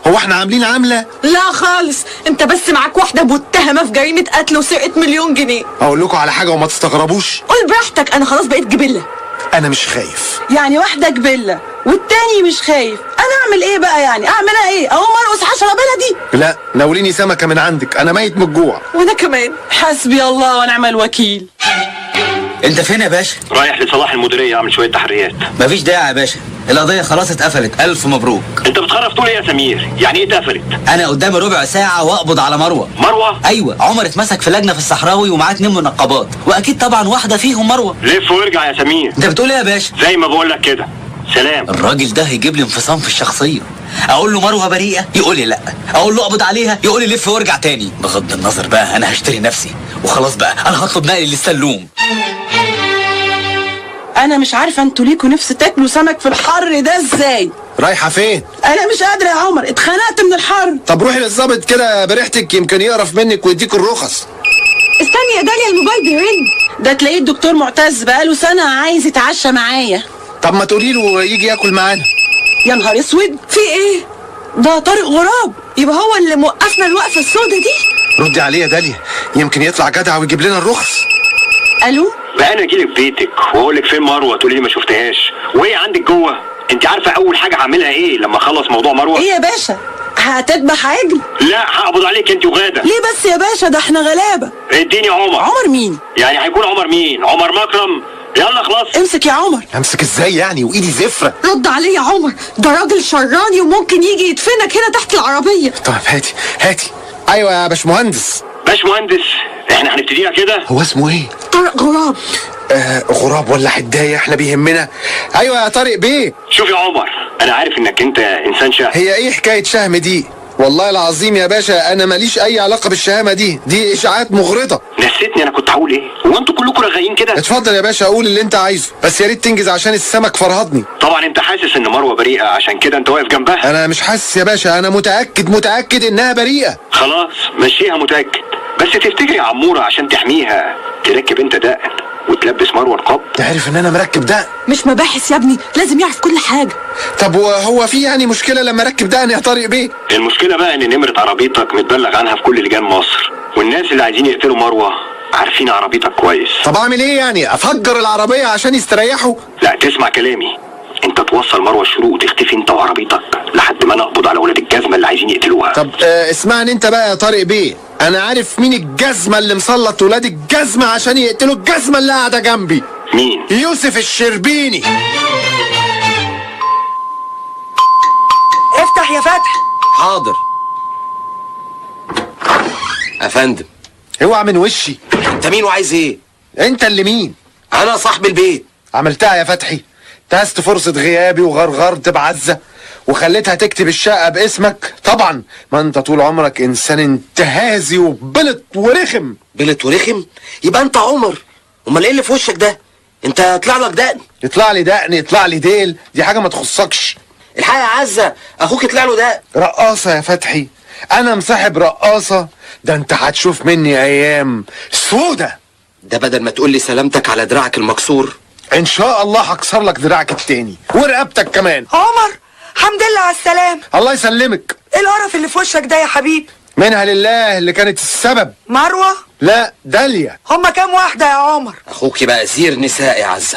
هو احنا عاملين عامله لا خالص انت بس معاك واحده متهمه في جريمه قتل وسرقه مليون جنيه اقول لكم على حاجه وما تستغربوش قول براحتك انا خلاص بقيت جبله انا مش خايف يعني واحدة جبلة والتاني مش خايف انا اعمل ايه بقى يعني اعملها ايه اقوم ارقص حشرة بلدي لا ناوليني سمكه من عندك انا ميت من الجوع وانا كمان حسبي الله ونعم الوكيل انت فين يا باشا رايح لصلاح المديريه اعمل شويه تحريات مفيش داعي يا باشا القضيه خلاص اتقفلت الف مبروك انت بتخرف تقول ايه يا سمير يعني ايه اتقفلت انا قدامي ربع ساعه واقبض على مروه مروه ايوه عمر اتمسك في لجنه في الصحراوي ومعاه اتنين منقبات واكيد طبعا واحده فيهم مروه لف وارجع يا سمير انت بتقول ايه يا باشا زي ما بقول لك كده سلام الراجل ده هيجيب لي انفصام في الشخصيه اقول له مروه بريئه يقول لي لا اقول له اقبض عليها يقول لي لف وارجع تاني بغض النظر بقى انا هشتري نفسي وخلاص بقى انا هطلب نقل للسلوم انا مش عارفة انتوا ليكوا نفس تاكلوا سمك في الحر ده ازاي رايحه فين انا مش قادرة يا عمر اتخنقت من الحر طب روحي للظابط كده بريحتك يمكن يقرف منك ويديك الرخص استني يا داليا الموبايل بيرن ده تلاقيه الدكتور معتز بقاله سنة عايز يتعشى معايا طب ما تقولي له يجي ياكل معانا يا نهار اسود في ايه ده طارق غراب يبقى هو اللي موقفنا الوقفه السوداء دي ردي عليه يا داليا يمكن يطلع جدع ويجيب لنا الرخص الو بقى انا اجيلك بيتك واقول لك فين مروه تقولي لي ما شفتهاش وهي عندك جوه انت عارفه اول حاجه هعملها ايه لما اخلص موضوع مروه ايه يا باشا هتذبح عجل لا هقبض عليك انت وغاده ليه بس يا باشا ده احنا غلابة اديني عمر عمر مين يعني هيكون عمر مين عمر مكرم يلا خلاص امسك يا عمر امسك ازاي يعني وايدي زفره رد عليه يا عمر ده راجل شراني وممكن يجي يدفنك هنا تحت العربيه طب هاتي هاتي ايوه يا باشمهندس باش مهندس احنا هنبتديها كده هو اسمه ايه طارق غراب آه غراب ولا حدايه احنا بيهمنا ايوه يا طارق بيه شوف يا عمر انا عارف انك انت انسان شهم هي ايه حكايه شهم دي والله العظيم يا باشا انا ماليش اي علاقه بالشهامه دي دي اشاعات مغرضه نسيتني انا كنت هقول ايه هو انتوا كلكم رغايين كده اتفضل يا باشا قول اللي انت عايزه بس يا ريت تنجز عشان السمك فرهضني طبعا انت حاسس ان مروه بريئه عشان كده انت واقف جنبها انا مش حاسس يا باشا انا متاكد متاكد انها بريئه خلاص مشيها متاكد بس تفتكر يا عموره عشان تحميها تركب انت دقن وتلبس مروه القبض تعرف ان انا مركب ده مش مباحث يا ابني لازم يعرف كل حاجه طب وهو في يعني مشكله لما اركب ده يا طارق بيه المشكله بقى ان نمره عربيتك متبلغ عنها في كل لجان مصر والناس اللي عايزين يقتلوا مروه عارفين عربيتك كويس طب اعمل ايه يعني افجر العربيه عشان يستريحوا لا تسمع كلامي انت توصل مروه الشروق وتختفي انت وعربيتك لحد ما نقبض على ولاد الجزمه اللي عايزين يقتلوها طب آه اسمعني انت بقى يا طارق بيه انا عارف مين الجزمه اللي مسلط ولاد الجزمه عشان يقتلوا الجزمه اللي قاعده جنبي مين يوسف الشربيني افتح يا فتح حاضر افندم اوعى من وشي انت مين وعايز ايه انت اللي مين انا صاحب البيت عملتها يا فتحي انتهزت فرصة غيابي وغرغرت بعزة وخليتها تكتب الشقة باسمك طبعا ما انت طول عمرك انسان انتهازي وبلط ورخم بلت ورخم يبقى انت عمر امال ايه اللي في وشك ده انت طلع لك دقن يطلع لي دقن يطلع لي ديل دي حاجة ما تخصكش الحقيقه يا عزه اخوك طلع له دقن رقاصة يا فتحي انا مصاحب رقاصة ده انت هتشوف مني ايام سودة ده بدل ما تقول لي سلامتك على دراعك المكسور ان شاء الله هكسر لك دراعك التاني ورقبتك كمان عمر حمد لله على السلام الله يسلمك ايه القرف اللي في وشك ده يا حبيبي منها لله اللي كانت السبب مروه لا داليا هما كام واحده يا عمر اخوك بقى زير نساء يا عزه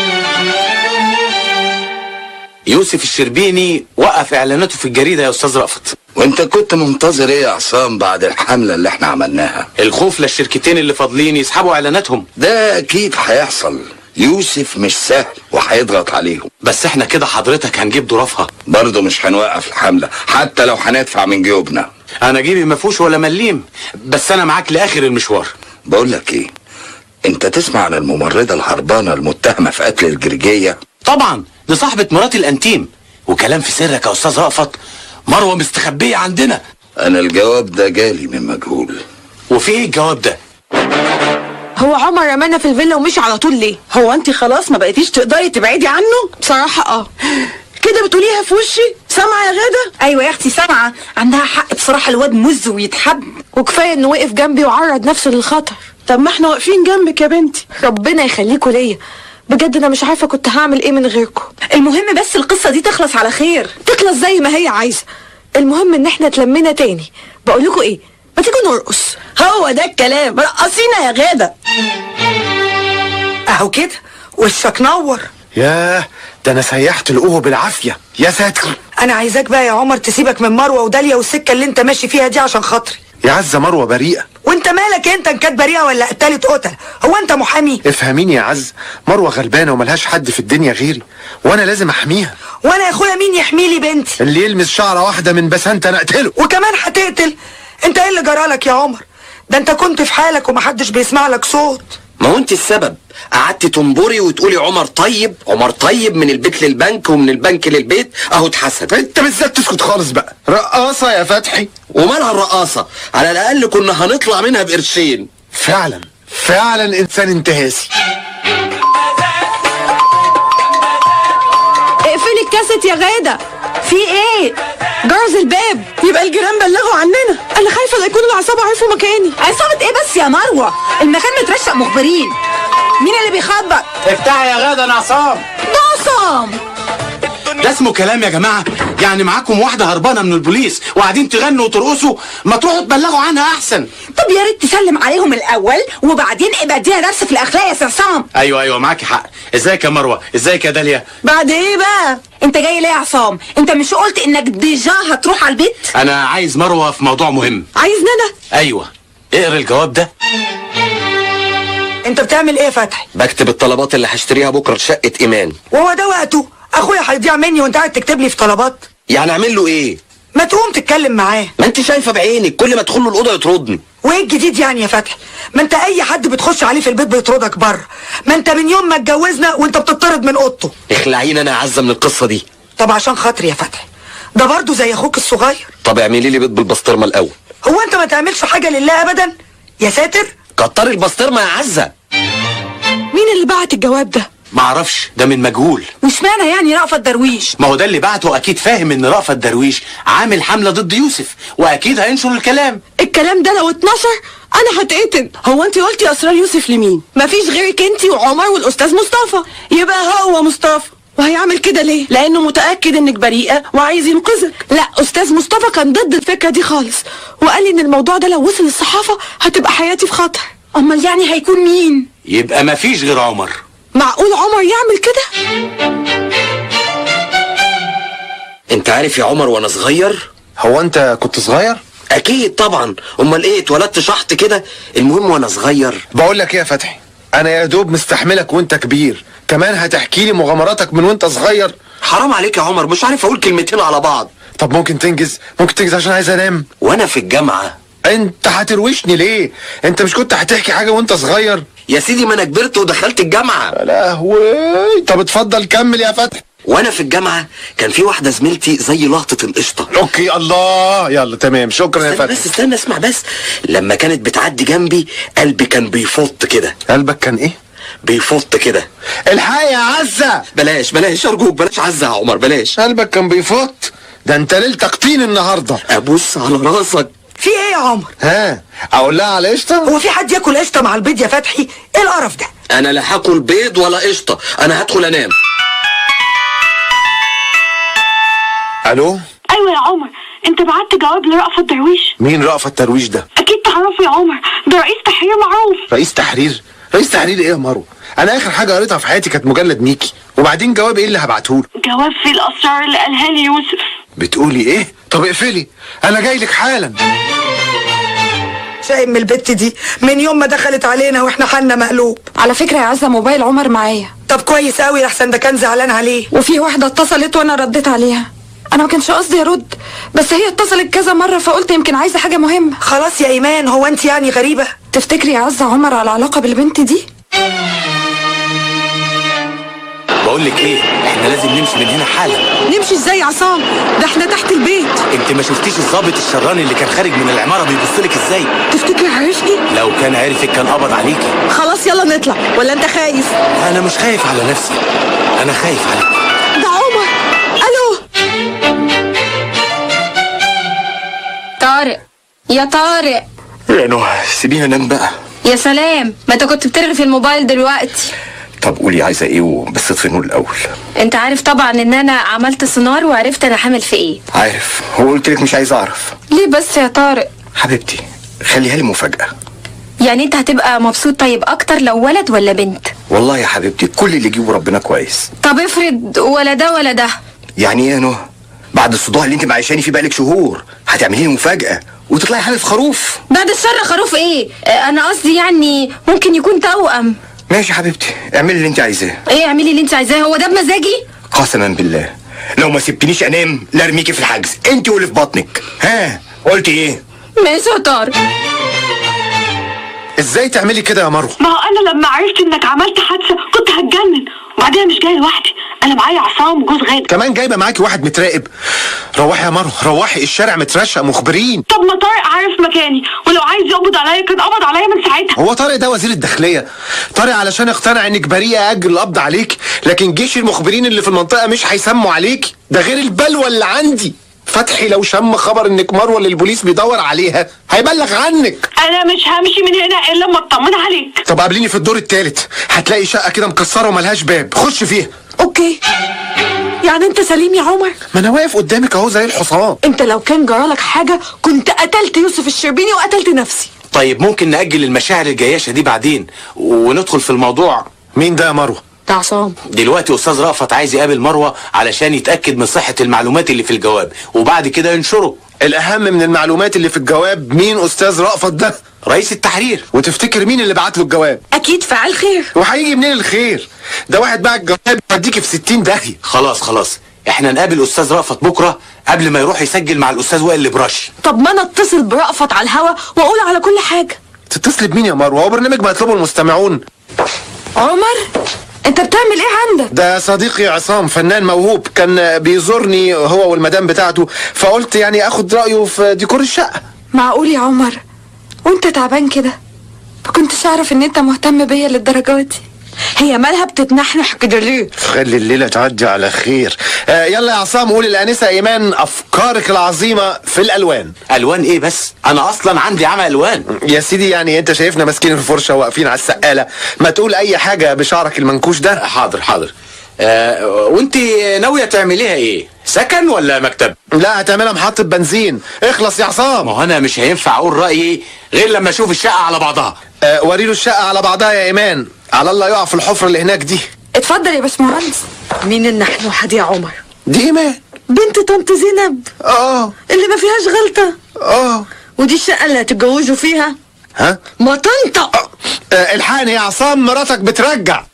يوسف الشربيني وقف اعلاناته في الجريده يا استاذ رأفت وانت كنت منتظر ايه يا عصام بعد الحملة اللي احنا عملناها الخوف للشركتين اللي فاضلين يسحبوا اعلاناتهم ده اكيد هيحصل يوسف مش سهل وهيضغط عليهم بس احنا كده حضرتك هنجيب ظروفها برضه مش هنوقف الحملة حتى لو هندفع من جيوبنا انا جيبي ما فيهوش ولا مليم بس انا معاك لاخر المشوار بقول لك ايه انت تسمع عن الممرضة الهربانة المتهمة في قتل الجرجية طبعا دي صاحبة مرات الانتيم وكلام في سرك يا استاذ رأفت مروه مستخبيه عندنا انا الجواب ده جالي من مجهول وفي ايه الجواب ده هو عمر رمانا في الفيلا ومشي على طول ليه هو انت خلاص ما بقيتيش تقدري تبعدي عنه بصراحه اه كده بتقوليها في وشي سامعه يا غاده ايوه يا اختي سامعه عندها حق بصراحه الواد مز ويتحب وكفايه انه وقف جنبي وعرض نفسه للخطر طب ما احنا واقفين جنبك يا بنتي ربنا يخليكوا ليا بجد انا مش عارفه كنت هعمل ايه من غيركم المهم بس القصه دي تخلص على خير تخلص زي ما هي عايزه المهم ان احنا اتلمينا تاني بقول لكم ايه ما تيجوا نرقص هو ده الكلام رقصينا يا غادة اهو كده وشك نور ياه ده انا سيحت القوه بالعافيه يا ساتر انا عايزاك بقى يا عمر تسيبك من مروه وداليا والسكه اللي انت ماشي فيها دي عشان خاطري يا عزه مروه بريئه وانت مالك انت ان كانت بريئه ولا قتلت قتل هو انت محامي افهميني يا عز مروه غلبانه وملهاش حد في الدنيا غيري وانا لازم احميها وانا يا اخويا مين يحمي لي بنتي اللي يلمس شعره واحده من بسنت انا اقتله وكمان هتقتل انت ايه اللي جرالك يا عمر ده انت كنت في حالك ومحدش بيسمع لك صوت ما هو انت السبب قعدتي تنبري وتقولي عمر طيب عمر طيب من البيت للبنك ومن البنك للبيت اهو اتحسد انت بالذات تسكت خالص بقى رقاصه يا فتحي ومالها الرقاصة على الأقل كنا هنطلع منها بقرشين فعلا فعلا انسان انتهازي اقفلي الكاسيت يا غادة في ايه جرس الباب يبقى الجيران بلغوا عننا انا خايفه لا يكونوا العصابه عرفوا مكاني عصابة ايه بس يا مروة المكان مترشق مخبرين مين اللي بيخبط افتحي يا غدا انا عصام ده عصام ده اسمه كلام يا جماعة يعني معاكم واحدة هربانة من البوليس وقاعدين تغنوا وترقصوا ما تروحوا تبلغوا عنها أحسن طب يا ريت تسلم عليهم الاول وبعدين ابقى اديها درس في الاخلاق يا عصام أيوة أيوة معاكي حق ازيك يا مروة ازيك يا داليا بعد ايه بقى انت جاي ليه يا عصام انت مش قلت انك ديجا هتروح على البيت أنا عايز مروة في موضوع مهم عايزني انا أيوة اقرا الجواب ده انت بتعمل ايه يا فتحي بكتب الطلبات اللي هشتريها بكرة لشقة إيمان وهو ده وقته اخويا هيضيع مني وانت قاعد تكتب لي في طلبات يعني أعمل له إيه؟ ما تقوم تتكلم معاه ما أنت شايفة بعينك كل ما أدخل له الأوضة يطردني وايه الجديد يعني يا فتحي ما انت اي حد بتخش عليه في البيت بيطردك بره ما انت من يوم ما اتجوزنا وانت بتطرد من اوضته اخلعيني أنا أعزة من القصة دي طب عشان خاطري يا فتحي ده برضه زي اخوك الصغير طب اعملي لي بيض بالبسطرمة الأول هو انت ما تعملش حاجه لله ابدا يا ساتر كتري البسطرمة يا عزة مين اللي بعت الجواب ده معرفش ده من مجهول واشمعنى يعني رأفت درويش ما هو ده اللي بعته اكيد فاهم ان رأفت درويش عامل حملة ضد يوسف واكيد هينشر الكلام الكلام ده لو اتنشر انا هتقتل هو انت قلتي اسرار يوسف لمين مفيش غيرك انتي وعمر والاستاذ مصطفى يبقى هو مصطفى وهيعمل كده ليه لانه متاكد انك بريئه وعايز ينقذك لا استاذ مصطفى كان ضد الفكره دي خالص وقال لي ان الموضوع ده لو وصل للصحافه هتبقى حياتي في خطر امال يعني هيكون مين يبقى مفيش غير عمر معقول عمر يعمل كده انت عارف يا عمر وانا صغير هو انت كنت صغير اكيد طبعا امال ايه اتولدت شحط كده المهم وانا صغير بقول لك ايه يا فتحي انا يا دوب مستحملك وانت كبير كمان هتحكي لي مغامراتك من وانت صغير حرام عليك يا عمر مش عارف اقول كلمتين على بعض طب ممكن تنجز ممكن تنجز عشان عايز انام وانا في الجامعة انت هتروشني ليه انت مش كنت هتحكي حاجه وانت صغير يا سيدي ما انا كبرت ودخلت الجامعة يا لهوي طب اتفضل كمل يا فتحي وانا في الجامعة كان في واحدة زميلتي زي لقطة القشطة اوكي الله يلا تمام شكرا يا استنى فتحي بس استنى اسمع بس لما كانت بتعدي جنبي قلبي كان بيفط كده قلبك كان ايه بيفط كده الحق يا عزه بلاش بلاش ارجوك بلاش عزة يا عمر بلاش قلبك كان بيفوت ده انت ليلتك طين النهارده ابص على راسك في ايه يا عمر ها اقول لها على قشطه هو في حد ياكل قشطه مع البيض يا فتحي ايه القرف ده انا لا هاكل بيض ولا قشطة انا هدخل انام الو ايوه يا عمر انت بعت جواب لرأفت درويش مين رأفت الترويش ده اكيد تعرفه يا عمر ده رئيس تحرير معروف رئيس تحرير رئيس تحرير ايه يا مروه انا اخر حاجه قريتها في حياتي كانت مجلد ميكي وبعدين جواب ايه اللي هبعته له جواب فيه الاسرار اللي قالها لي يوسف بتقولي ايه طب اقفلي انا جاي لك حالا شايم من البت دي من يوم ما دخلت علينا واحنا حالنا مقلوب على فكره يا عزه موبايل عمر معايا طب كويس قوي احسن ده كان زعلان عليه وفي واحده اتصلت وانا رديت عليها انا ما كانش قصدي ارد بس هي اتصلت كذا مره فقلت يمكن عايزه حاجه مهمه خلاص يا ايمان هو انت يعني غريبه تفتكري يا عزه عمر على علاقه بالبنت دي بقول لك ايه احنا لازم نمشي من هنا حالا نمشي ازاي يا عصام ده احنا تحت البيت انت ما شفتيش الضابط الشراني اللي كان خارج من العماره بيبص لك ازاي تفتكري عرفني لو كان عارفك كان قبض عليكي خلاص يلا نطلع ولا انت خايف انا مش خايف على نفسي انا خايف عليك ده عمر الو طارق يا طارق يا نوح سيبيني انام بقى يا سلام ما انت كنت بترغي في الموبايل دلوقتي طب قولي عايزه ايه وبس اطفي النور الاول انت عارف طبعا ان انا عملت سونار وعرفت انا حامل في ايه عارف هو قلت لك مش عايز اعرف ليه بس يا طارق حبيبتي خليها لي مفاجاه يعني انت هتبقى مبسوط طيب اكتر لو ولد ولا بنت والله يا حبيبتي كل اللي يجيبه ربنا كويس طب افرض ولا ده ولا ده يعني ايه يا نهى بعد الصداع اللي انت معيشاني فيه بقالك شهور هتعملي لي مفاجاه وتطلعي حامل في خروف بعد الشر خروف ايه اه، انا قصدي يعني ممكن يكون توأم ماشي يا حبيبتي اعملي اللي انت عايزاه ايه اعملي اللي انت عايزاه هو ده بمزاجي قسما بالله لو ما سبتنيش انام لا ارميكي في الحجز انت واللي في بطنك ها قلت ايه ماشي يا طارق ازاي تعملي كده يا مروه ما هو انا لما عرفت انك عملت حادثه كنت هتجنن وبعدين مش جاي لوحدي انا معايا عصام جوز غادة كمان جايبه معاكي واحد متراقب روحي يا مروه روحي الشارع مترشق مخبرين طب ما طارق عارف مكاني ولو عايز يقبض عليا كان قبض عليا من ساعتها هو طارق ده وزير الداخليه طارق علشان يقتنع انك بريئه اجل القبض عليك لكن جيش المخبرين اللي في المنطقه مش هيسموا عليك ده غير البلوه اللي عندي فتحي لو شم خبر انك مروه اللي البوليس بيدور عليها هيبلغ عنك انا مش همشي من هنا الا لما اطمن عليك طب قابليني في الدور التالت هتلاقي شقه كده مكسره وملهاش باب خش فيها اوكي يعني انت سليم يا عمر ما انا واقف قدامك اهو زي الحصان انت لو كان جرالك حاجه كنت قتلت يوسف الشربيني وقتلت نفسي طيب ممكن نأجل المشاعر الجياشة دي بعدين وندخل في الموضوع مين ده يا مروه ده عصام دلوقتي استاذ رأفت عايز يقابل مروه علشان يتاكد من صحه المعلومات اللي في الجواب وبعد كده ينشره الاهم من المعلومات اللي في الجواب مين استاذ رأفت ده رئيس التحرير وتفتكر مين اللي بعت له الجواب اكيد فعل خير وهيجي منين الخير ده واحد باع الجواب يوديكي في 60 داهيه خلاص خلاص احنا نقابل استاذ رأفت بكره قبل ما يروح يسجل مع الاستاذ وائل البراشي طب ما انا اتصل برأفت على الهوا واقول على كل حاجه تتصل بمين يا مروه هو برنامج ما يطلبه المستمعون عمر انت بتعمل ايه عندك ده صديقي عصام فنان موهوب كان بيزورني هو والمدام بتاعته فقلت يعني اخد رايه في ديكور الشقه معقول يا عمر وانت تعبان كده ما كنتش اعرف ان انت مهتم بيا للدرجه دي هي مالها بتتنحنح كده ليه خلي الليله تعدي على خير آه يلا يا عصام قول الانسه ايمان افكارك العظيمه في الالوان الوان ايه بس انا اصلا عندي عمى الوان يا سيدي يعني انت شايفنا ماسكين الفرشه واقفين على السقاله ما تقول اي حاجه بشعرك المنكوش ده حاضر حاضر آه وانت ناويه تعمليها ايه سكن ولا مكتب لا هتعملها محطه بنزين اخلص يا عصام ما هو انا مش هينفع اقول رايي غير لما اشوف الشقه على بعضها آه وريله الشقه على بعضها يا ايمان على الله يقع في الحفره اللي هناك دي اتفضل يا باشمهندس مين النحنوحه دي يا عمر دي ايمان بنت طنط زينب اه اللي ما فيهاش غلطه اه ودي الشقه اللي هتتجوزوا فيها ها ما تنطق آه الحقني يا عصام مراتك بترجع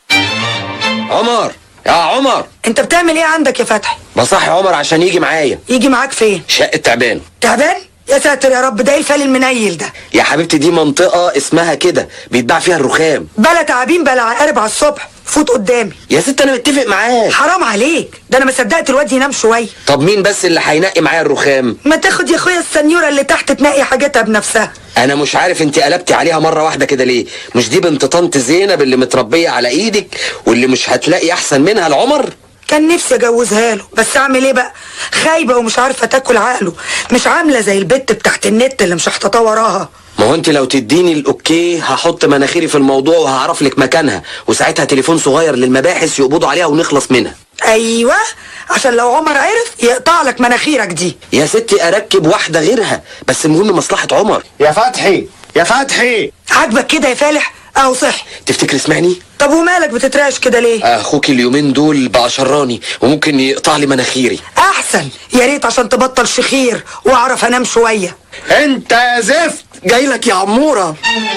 عمر يا عمر انت بتعمل ايه عندك يا فتحي بصحي عمر عشان يجي معايا يجي معاك فين شقة تعبان تعبان يا ساتر يا رب ده ايه الفال المنيل ده يا حبيبتي دي منطقة اسمها كده بيتباع فيها الرخام بلا تعابين بلا عقارب على الصبح فوت قدامي يا ست انا متفق معاك حرام عليك ده انا ما صدقت الواد ينام شويه طب مين بس اللي هينقي معايا الرخام ما تاخد يا اخويا السنيوره اللي تحت تنقي حاجتها بنفسها انا مش عارف انت قلبتي عليها مرة واحدة كده ليه مش دي بنت طنط زينب اللي متربية على ايدك واللي مش هتلاقي احسن منها العمر كان نفسي اجوزها له بس اعمل ايه بقى خايبه ومش عارفه تاكل عقله مش عامله زي البت بتاعت النت اللي مش هحتطى وراها ما هو انت لو تديني الاوكي هحط مناخيري في الموضوع وهعرف لك مكانها وساعتها تليفون صغير للمباحث يقبضوا عليها ونخلص منها ايوه عشان لو عمر عرف يقطع لك مناخيرك دي يا ستي اركب واحدة غيرها بس المهم مصلحة عمر يا فتحي يا فتحي عاجبك كده يا فالح اهو صح تفتكر اسمعني طب ومالك بتترعش كده ليه اخوك اليومين دول بقى شراني وممكن يقطع لي مناخيري احسن يا ريت عشان تبطل شخير واعرف انام شويه انت يا زفت جاي لك يا عموره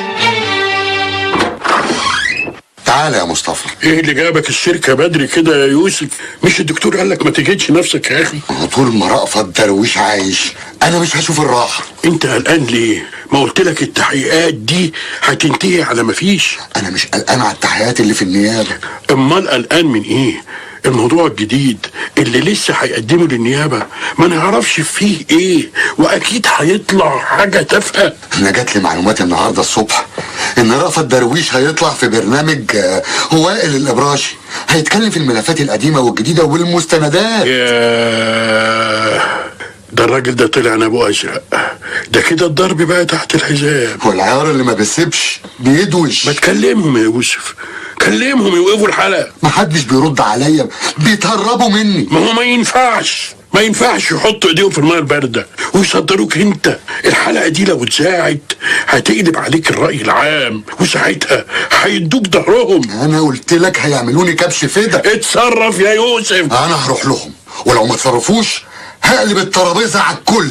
تعالى يا مصطفى ايه اللي جابك الشركة بدري كده يا يوسف مش الدكتور قال لك ما تجيتش نفسك يا اخي طول ما رأفت درويش عايش انا مش هشوف الراحة انت قلقان ليه ما قلت لك التحقيقات دي هتنتهي على ما فيش انا مش قلقان على التحقيقات اللي في النيابة امال قلقان من ايه الموضوع الجديد اللي لسه هيقدمه للنيابة ما نعرفش فيه ايه واكيد هيطلع حاجة تافهة انا جات لي معلومات النهارده الصبح ان رأفت درويش هيطلع في برنامج آه، وائل الابراشي هيتكلم في الملفات القديمة والجديدة والمستندات يا ده الراجل ده طلع نابو ازرق ده كده الضرب بقى تحت الحزام والعيار اللي ما بيسيبش بيدوش ما تكلمهم يا يوسف كلمهم يوقفوا الحلقه محدش بيرد عليا بيتهربوا مني ما هو ما ينفعش ما ينفعش يحطوا ايديهم في الميه البارده ويصدروك انت الحلقه دي لو اتذاعت هتقلب عليك الراي العام وساعتها هيدوك ظهرهم انا قلت لك هيعملوني كبش فدا اتصرف يا يوسف انا هروح لهم ولو ما تصرفوش هقلب الترابيزه على الكل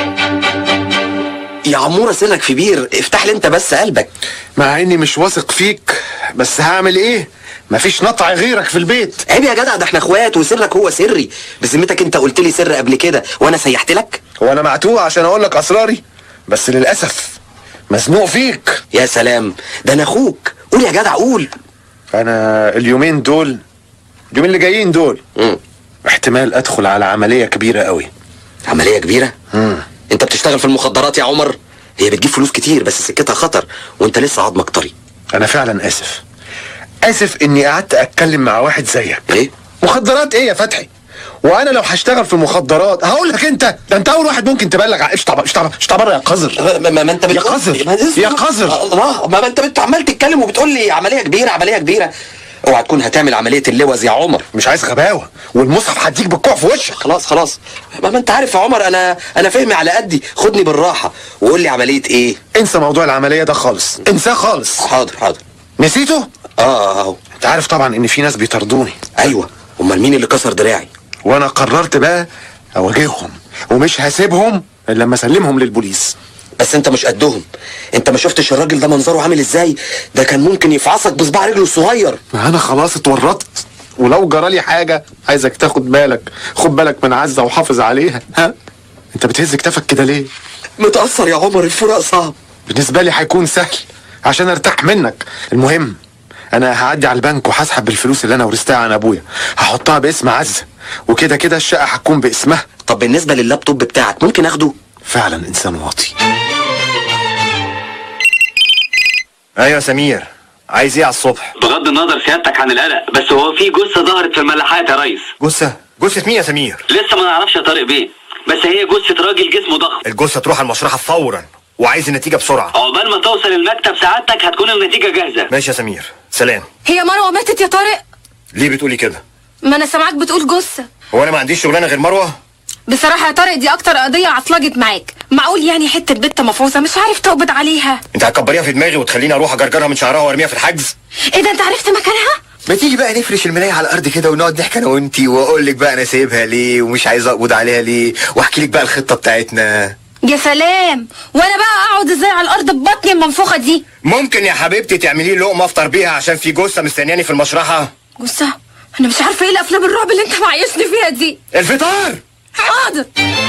يا عمورة سنك في بير افتح لي انت بس قلبك مع اني مش واثق فيك بس هعمل ايه مفيش نطع غيرك في البيت عيب يا جدع ده احنا اخوات وسرك هو سري بذمتك انت قلت لي سر قبل كده وانا سيحت لك هو انا معتوه عشان اقول لك اسراري بس للاسف مزنوق فيك يا سلام ده انا اخوك قول يا جدع قول انا اليومين دول اليومين اللي جايين دول مم. احتمال ادخل على عمليه كبيره قوي عملية كبيرة مم. انت بتشتغل في المخدرات يا عمر هي بتجيب فلوس كتير بس سكتها خطر وانت لسه عظمك طري انا فعلا اسف اسف اني قعدت اتكلم مع واحد زيك ايه مخدرات ايه يا فتحي وانا لو هشتغل في المخدرات هقول لك انت ده انت اول واحد ممكن تبلغ ع- اشطع اشطع اشطع بره يا قذر ما, ما, ما انت يا بتقول- قذر ما- يا قذر الله ما, ما انت بت- عمال تتكلم وبتقول لي عملية كبيرة عملية كبيرة اوعى تكون هتعمل عملية اللوز يا عمر مش عايز غباوه والمصحف هديك بالكوع في وشك خلاص خلاص ما, ما انت عارف يا عمر انا انا فهمي على قدي خدني بالراحة وقول لي عملية ايه انسى موضوع العمليه ده خالص انساه خالص حاضر حاضر نسيته اه اهو انت عارف طبعا ان في ناس بيطردوني ايوه امال مين اللي كسر دراعي وانا قررت بقى اواجههم ومش هسيبهم الا لما اسلمهم للبوليس بس انت مش قدهم انت ما شفتش الراجل ده منظره عامل ازاي ده كان ممكن يفعصك بصباع رجله الصغير ما انا خلاص اتورطت ولو جرالي حاجه عايزك تاخد بالك خد بالك من عزه وحافظ عليها ها انت بتهز كتفك كده ليه متأثر يا عمر الفراق صعب بالنسبه لي هيكون سهل عشان ارتاح منك المهم انا هعدي على البنك وهسحب الفلوس اللي انا ورثتها عن ابويا هحطها باسم عزه وكده كده الشقه هتكون باسمها طب بالنسبة لللابتوب بتاعك ممكن اخده فعلا انسان واطي ايوه يا سمير عايز ايه على الصبح بغض النظر سيادتك عن القلق بس هو في جثه ظهرت في الملاحات يا ريس جثه جثه مين يا سمير لسه ما نعرفش يا طارق بيه بس هي جثه راجل جسمه ضخم الجثه تروح المشرحه فورا وعايز النتيجه بسرعه عقبال ما توصل المكتب سعادتك هتكون النتيجه جاهزه ماشي يا سمير سلام هي مروة ماتت يا طارق ليه بتقولي كده ما انا سامعاك بتقول جثة هو انا ما عنديش شغلانه غير مروه بصراحة يا طارق دي اكتر قضية عطلجت معاك معقول يعني حتة بنت مفروسة مش عارف تقبض عليها انت هتكبريها في دماغي وتخليني اروح اجرجرها من شعرها وارميها في الحجز ايه ده انت عرفت مكانها ما تيجي بقى نفرش الملاية على الارض كده ونقعد نحكي انا وانتي واقول لك بقى انا سايبها ليه ومش عايز اقبض عليها ليه واحكي لك بقى الخطه بتاعتنا يا سلام وانا بقى اقعد ازاي على الارض ببطني المنفوخة دي ممكن يا حبيبتي تعملي لي لقمه افطر بيها عشان في جثه مستنياني في المشرحه جثة انا مش عارفة ايه الافلام الرعب اللي انت معيشني فيها دي الفطار حاضر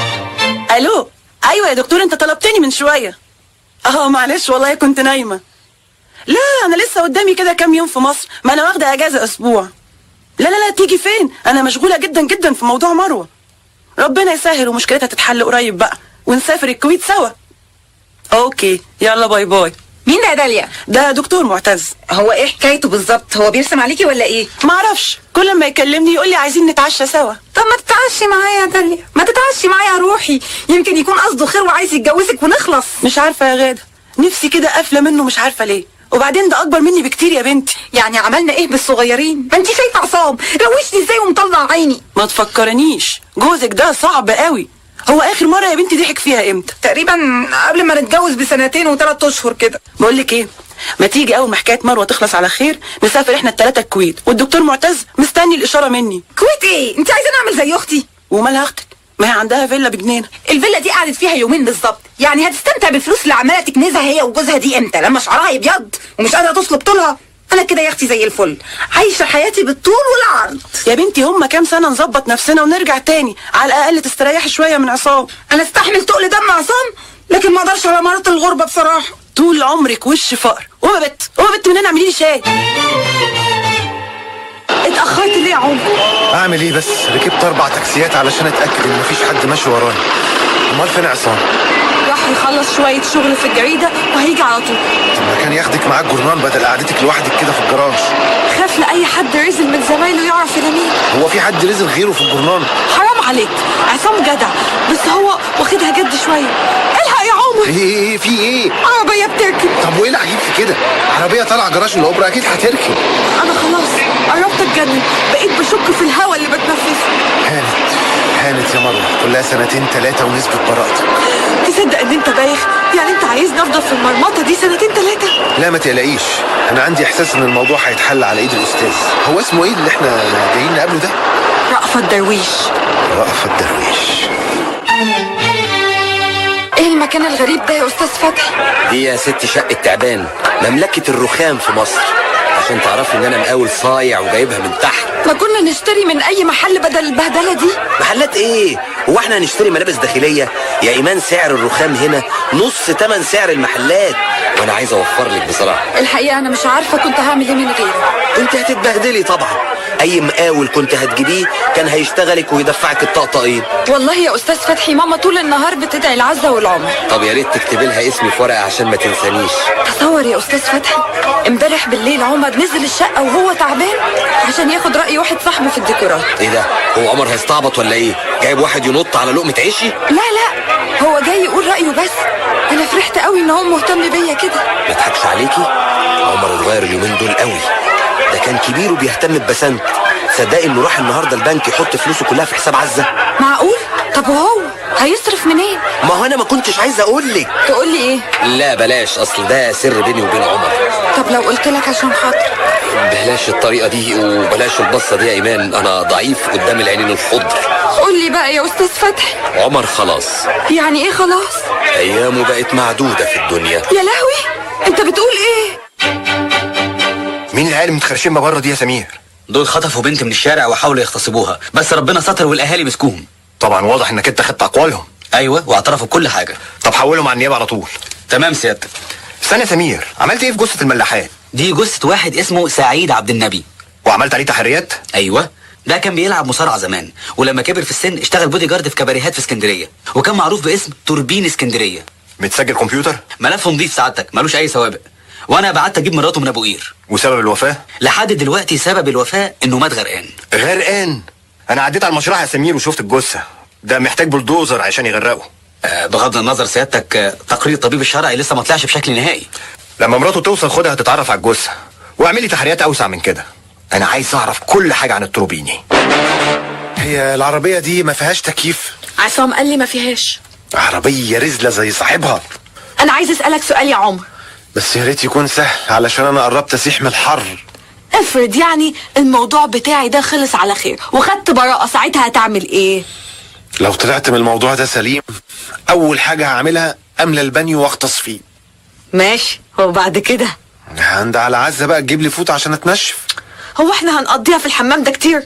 الو ايوه يا دكتور انت طلبتني من شويه اه معلش والله كنت نايمه لا انا لسه قدامي كده كام يوم في مصر ما انا واخده اجازه اسبوع لا لا لا تيجي فين انا مشغوله جدا جدا في موضوع مروه ربنا يسهل ومشكلتها تتحل قريب بقى ونسافر الكويت سوا اوكي يلا باي باي مين ده يا داليا ده دكتور معتز هو ايه حكايته بالظبط هو بيرسم عليكي ولا ايه معرفش كل ما يكلمني يقول لي عايزين نتعشى سوا طب ما تتعشي معايا يا داليا ما تتعشي معايا يا روحي يمكن يكون قصده خير وعايز يتجوزك ونخلص مش عارفه يا غاده نفسي كده قافله منه مش عارفه ليه وبعدين ده اكبر مني بكتير يا بنتي يعني عملنا ايه بالصغيرين ما انت شايفه عصام روشني ازاي ومطلع عيني ما تفكرنيش جوزك ده صعب قوي هو اخر مره يا بنتي ضحك فيها امتى تقريبا قبل ما نتجوز بسنتين وثلاث اشهر كده بقول لك ايه ما تيجي اول ما حكايه مروه تخلص على خير نسافر احنا الثلاثه الكويت والدكتور معتز مستني الاشاره مني كويت ايه انت عايزه نعمل زي اختي ومالها اختك ما هي عندها فيلا بجنينه الفيلا دي قعدت فيها يومين بالظبط يعني هتستمتع بالفلوس اللي عماله تكنزها هي وجوزها دي امتى لما شعرها يبيض ومش قادره تصلب طولها انا كده يا اختي زي الفل عايشه حياتي بالطول والعرض يا بنتي هم كام سنه نظبط نفسنا ونرجع تاني على الاقل تستريحي شويه من عصام انا استحمل تقل دم عصام لكن ما اقدرش على مرض الغربه بصراحه طول عمرك وش فقر وما بت وما بت من هنا اعملي لي شاي اتاخرت ليه يا عمر اعمل ايه بس ركبت اربع تاكسيات علشان اتاكد ان مفيش حد ماشي ورايا امال فين عصام راح يخلص شويه شغل في الجريده وهيجي على طول طب ما كان ياخدك معاك جورنال بدل قعدتك لوحدك كده في الجراج خاف لاي حد رزل من زمايله يعرف يرميه هو في حد نزل غيره في الجورنال حرام عليك عصام جدع بس هو واخدها جد شويه الحق يا عمر ايه ايه في ايه عربية بتركب طب وايه العجيب في كده عربيه طالعه جراج الاوبرا اكيد هتركب انا خلاص قربت اتجنن بقيت بشك في الهوا اللي بتنفسه هانت هانت يا مروه كلها سنتين ثلاثه ونسبه براءتك تصدق ان انت بايخ يعني انت عايزني افضل في المرمطه دي سنتين ثلاثه لا ما تقلقيش انا عندي احساس ان الموضوع هيتحل على ايد الاستاذ هو اسمه ايه اللي احنا جايين نقابله ده رأفت درويش رأفت درويش ايه المكان الغريب ده يا استاذ فتحي دي يا ست شقة تعبان مملكة الرخام في مصر عشان تعرفي ان انا مقاول صايع وجايبها من تحت ما كنا نشتري من اي محل بدل البهدله دي محلات ايه هو احنا هنشتري ملابس داخلية يا ايمان سعر الرخام هنا نص تمن سعر المحلات وانا عايز اوفر لك بصراحة الحقيقه انا مش عارفه كنت هعمل ايه من غيرك انت هتتبهدلي طبعا اي مقاول كنت هتجيبيه كان هيشتغلك ويدفعك الطقطقين والله يا استاذ فتحي ماما طول النهار بتدعي العزه والعمر طب يا ريت تكتبي لها اسمي في ورقة عشان ما تنسانيش تصور يا استاذ فتحي امبارح بالليل عمر نزل الشقه وهو تعبان عشان ياخد راي واحد صاحبه في الديكورات ايه ده هو عمر هيستعبط ولا ايه جايب واحد ينط على لقمة عيشي لا لا هو جاي يقول رايه بس انا فرحت قوي ان هو مهتم بيا كده ما اضحكش عليكي عمر اتغير اليومين دول قوي ده كان كبير وبيهتم ببسنت صدقي انه راح النهارده البنك يحط فلوسه كلها في حساب عزه معقول طب وهو هيصرف منين ما هو انا ما كنتش عايز اقول لك تقول لي ايه لا بلاش اصل ده سر بيني وبين عمر طب لو قلت لك عشان خاطر بلاش الطريقه دي وبلاش البصه دي يا ايمان انا ضعيف قدام العينين الخضر قول لي بقى يا استاذ فتحي عمر خلاص يعني ايه خلاص ايامه بقت معدوده في الدنيا يا لهوي انت بتقول ايه مين العيال المتخرشين بره دي يا سمير دول خطفوا بنت من الشارع وحاولوا يغتصبوها بس ربنا ستر والاهالي مسكوهم طبعا واضح انك انت خدت اقوالهم ايوه واعترفوا بكل حاجه طب حولهم على النيابه على طول تمام سيادتك استنى يا سمير عملت ايه في جثه الملاحات دي جثه واحد اسمه سعيد عبد النبي وعملت عليه تحريات ايوه ده كان بيلعب مصارعه زمان ولما كبر في السن اشتغل بودي جارد في كباريهات في اسكندريه وكان معروف باسم توربين اسكندريه متسجل كمبيوتر ملفه نضيف سعادتك ملوش اي سوابق وانا بعت اجيب مراته من ابو قير وسبب الوفاه لحد دلوقتي سبب الوفاه انه مات غرقان غرقان انا عديت على المشرحه يا سمير وشفت الجثه ده محتاج بلدوزر عشان يغرقه آه بغض النظر سيادتك آه تقرير الطبيب الشرعي لسه ما طلعش بشكل نهائي لما مراته توصل خدها تتعرف على الجثه واعملي تحريات اوسع من كده انا عايز اعرف كل حاجه عن التروبيني هي العربيه دي ما فيهاش تكييف عصام قال لي ما فيهاش عربيه رزله زي صاحبها انا عايز اسالك سؤال يا عمر بس يا ريت يكون سهل علشان انا قربت اسيح من الحر افرض يعني الموضوع بتاعي ده خلص على خير وخدت براءة ساعتها هتعمل ايه لو طلعت من الموضوع ده سليم اول حاجه هعملها املى البانيو واغطس فيه ماشي وبعد كده عند على عزه بقى تجيب لي فوط عشان اتنشف هو احنا هنقضيها في الحمام ده كتير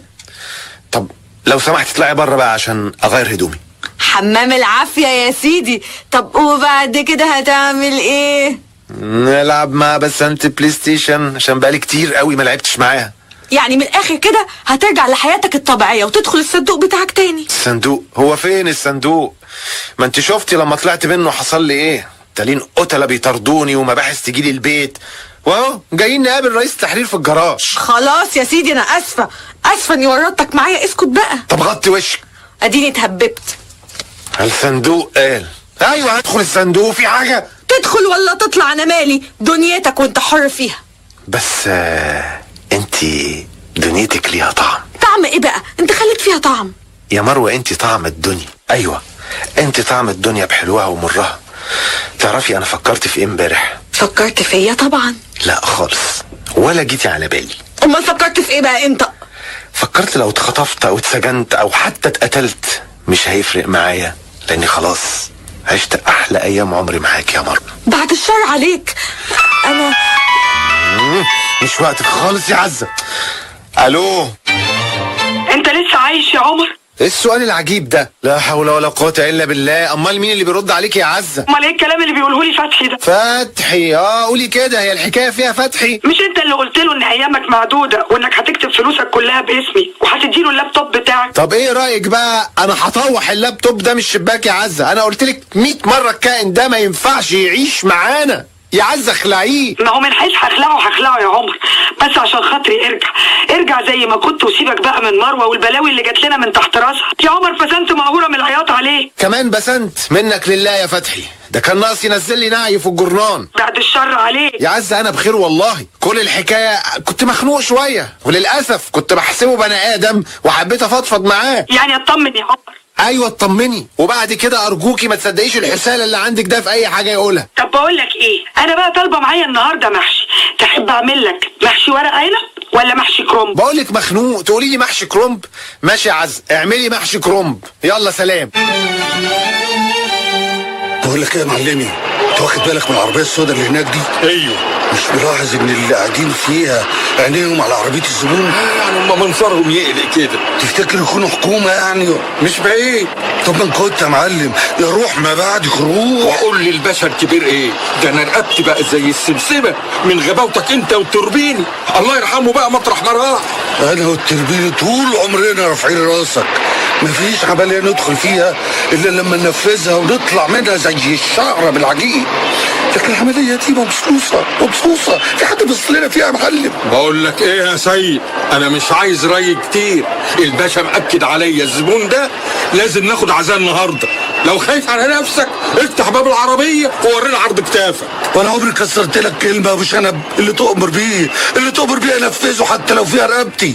طب لو سمحت اطلعي بره بقى عشان اغير هدومي حمام العافية يا سيدي طب وبعد كده هتعمل ايه نلعب مع بسنت بلاي ستيشن عشان بقالي كتير قوي ما لعبتش معاها يعني من الاخر كده هترجع لحياتك الطبيعية وتدخل الصندوق بتاعك تاني الصندوق هو فين الصندوق ما انت شفتي لما طلعت منه حصل لي ايه تالين قتلة بيطردوني ومباحث تجيلي البيت واهو جايين نقابل رئيس التحرير في الجراج خلاص يا سيدي انا اسفة اسفة اني ورطتك معايا اسكت بقى طب غطي وشك اديني اتهببت الصندوق قال ايوه هدخل الصندوق في حاجه تدخل ولا تطلع انا مالي دنيتك وانت حر فيها بس آه انت دنيتك ليها طعم طعم ايه بقى انت خليك فيها طعم يا مروه انت طعم الدنيا ايوه انت طعم الدنيا بحلوها ومرها تعرفي انا فكرت في ايه امبارح فكرت فيا طبعا لا خالص ولا جيتي على بالي امال فكرت في ايه بقى انت فكرت لو اتخطفت او اتسجنت او حتى اتقتلت مش هيفرق معايا لاني خلاص عشت احلى ايام عمري معاك يا مروه بعد الشر عليك انا مم، مش وقتك خالص يا عزه الو انت لسه عايش يا عمر ايه السؤال العجيب ده لا حول ولا قوه الا بالله امال مين اللي بيرد عليك يا عزه امال ايه الكلام اللي بيقوله لي فتحي ده فتحي اه قولي كده هي الحكايه فيها فتحي مش انت اللي قلت له ان ايامك معدوده وانك هتكتب فلوسك كلها باسمي وهتديله اللابتوب بتاعك طب ايه رايك بقى انا هطوح اللابتوب ده من الشباك يا عزه انا قلت لك 100 مره الكائن ده ما ينفعش يعيش معانا يا عز اخلعيه ما هو من حيث هخلعه هخلعه يا عمر بس عشان خاطري ارجع ارجع زي ما كنت وسيبك بقى من مروه والبلاوي اللي جات لنا من تحت راسها يا عمر فسنت مقهوره من العياط عليه كمان بسنت منك لله يا فتحي ده كان ناقص ينزل لي نعي في الجرنان بعد الشر عليك يا عز انا بخير والله كل الحكايه كنت مخنوق شويه وللاسف كنت بحسبه بني ادم وحبيت افضفض معاه يعني اطمن يا عمر ايوه اطمني وبعد كده ارجوكي ما تصدقيش الحسالة اللي عندك ده في اي حاجه يقولها طب بقول لك ايه انا بقى طالبه معايا النهارده محشي تحب اعمل لك محشي ورق عنب ولا محشي كرنب بقول لك مخنوق تقولي لي محشي كرنب ماشي يا عز اعملي محشي كرنب يلا سلام بقول لك ايه يا معلمي انت واخد بالك من العربيه السوداء اللي هناك دي ايوه مش ملاحظ ان اللي قاعدين فيها عينيهم على عربيه الزبون يعني هم منظرهم يقلق كده تفتكر يكونوا حكومه يعني مش بعيد طب ما إن كنت يا معلم يا روح ما بعدك روح وقول لي الباشا الكبير ايه ده انا رقبتي بقى زي السمسمه من غباوتك انت والتوربيني الله يرحمه بقى مطرح ما راح انا والتربيني طول عمرنا رافعين راسك مفيش عمليه ندخل فيها الا لما ننفذها ونطلع منها زي الشعره بالعجين لكن العمليه دي مبسوطه مبسوطه في حد بيص لنا فيها يا معلم بقول لك ايه يا سيد انا مش عايز ري كتير الباشا مأكد عليا الزبون ده لازم ناخد عزاه النهارده لو خايف على نفسك افتح باب العربيه وورينا عرض كتافك وانا عمري كسرت لك كلمه مش انا اللي تؤمر بيه اللي تؤمر بيه انفذه حتى لو فيها رقبتي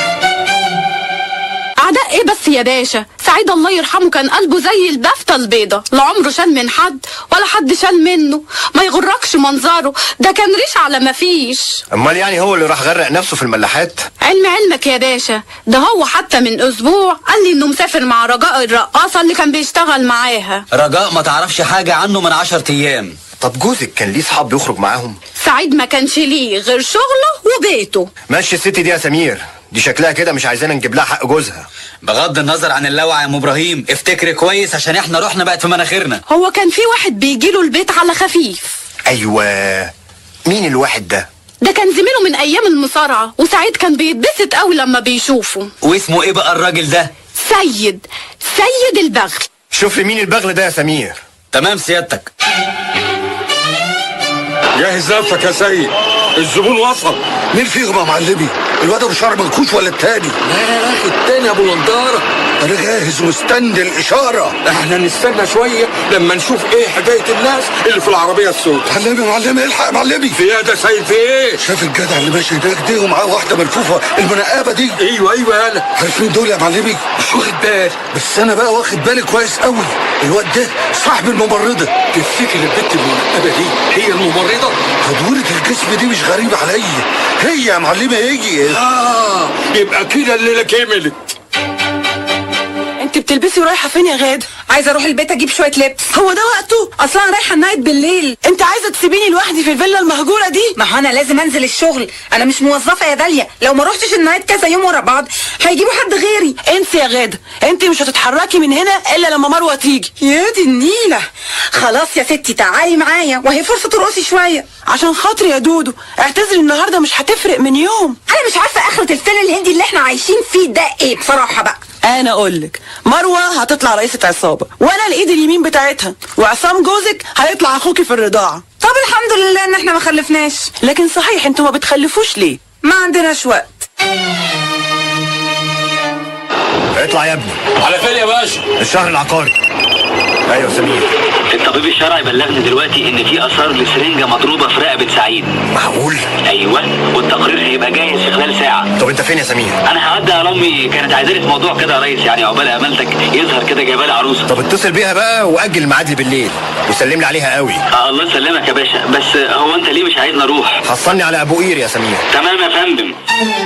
أعداء إيه بس يا باشا سعيد الله يرحمه كان قلبه زي البفتة البيضة لا عمره شال من حد ولا حد شال منه ما يغركش منظره ده كان ريش على ما فيش امال يعني هو اللي راح غرق نفسه في الملاحات علم علمك يا باشا ده هو حتى من أسبوع قال لي إنه مسافر مع رجاء الرقاصة اللي كان بيشتغل معاها رجاء ما تعرفش حاجة عنه من عشر أيام طب جوزك كان ليه صحاب بيخرج معاهم سعيد ما كانش ليه غير شغله وبيته ماشي الست دي يا سمير دي شكلها كده مش عايزانا نجيب لها حق جوزها بغض النظر عن اللوعة يا ام ابراهيم افتكري كويس عشان احنا رحنا بقت في مناخيرنا هو كان في واحد بيجيله البيت على خفيف ايوه مين الواحد ده ده كان زميله من أيام المصارعة وسعيد كان بيتبسط قوي لما بيشوفه واسمه ايه بقى الراجل ده سيد سيد البغل شوف لي مين البغل ده يا سمير تمام سيادتك جهز نفسك يا سيد الزبون وصل مين فيهم يا معلمي الواد ابو شعر منكوش ولا التاني لا لا اخي التاني ابو نضاره انا جاهز ومستني الاشاره احنا نستنى شويه لما نشوف ايه حكايه الناس اللي في العربيه السوداء معلمي معلمي الحق يا معلمي في ايه ده سيد في ايه شايف الجدع اللي ماشي هناك دي ومعاه واحده ملفوفه المنقبه دي ايوه ايوه انا عارفين دول يا معلمي مش واخد بالي بس انا بقى واخد بالي كويس قوي الواد ده صاحب الممرضه تفتكر البت المنقبه دي هي الممرضه تدويرة الجسم دي مش غريبة عليا هي يا معلمة هي اه يبقى كده الليله كملت انت بتلبسي ورايحه فين يا غاده عايزه اروح البيت اجيب شويه لبس هو ده وقته اصلا انا رايحه النايت بالليل انت عايزه تسيبيني لوحدي في الفيلا المهجوره دي ما هو انا لازم انزل الشغل انا مش موظفه يا داليا لو ما روحتش النايت كذا يوم ورا بعض هيجيبوا حد غيري انسي يا غاده انت مش هتتحركي من هنا الا لما مروه تيجي يا دي النيله خلاص يا ستي تعالي معايا وهي فرصه ترقصي شويه عشان خاطري يا دودو اعتذري النهارده مش هتفرق من يوم انا مش عارفه اخره الفيلم الهندي اللي احنا عايشين فيه ده ايه بصراحه بقى انا اقول لك مروه هتطلع رئيسه عصابه وانا الايد اليمين بتاعتها وعصام جوزك هيطلع اخوكي في الرضاعه طب الحمد لله ان احنا ما خلفناش لكن صحيح انتوا ما بتخلفوش ليه ما عندناش وقت اطلع يا ابني على فين يا باشا الشهر العقاري ايوه سمير الطبيب الشرعي بلغني دلوقتي ان في اثار لسرنجه مضروبه في رقبه سعيد معقول ايوه والتقرير هيبقى جاهز في خلال ساعه طب انت فين يا سمير انا هعدي على امي كانت عايزاني في موضوع كده يا ريس يعني عقبال امانتك يظهر كده جايبه لي عروسه طب اتصل بيها بقى واجل الميعاد لي بالليل وسلم لي عليها قوي آه الله يسلمك يا باشا بس هو انت ليه مش عايزني اروح حصلني على ابو قير يا سمير تمام يا فندم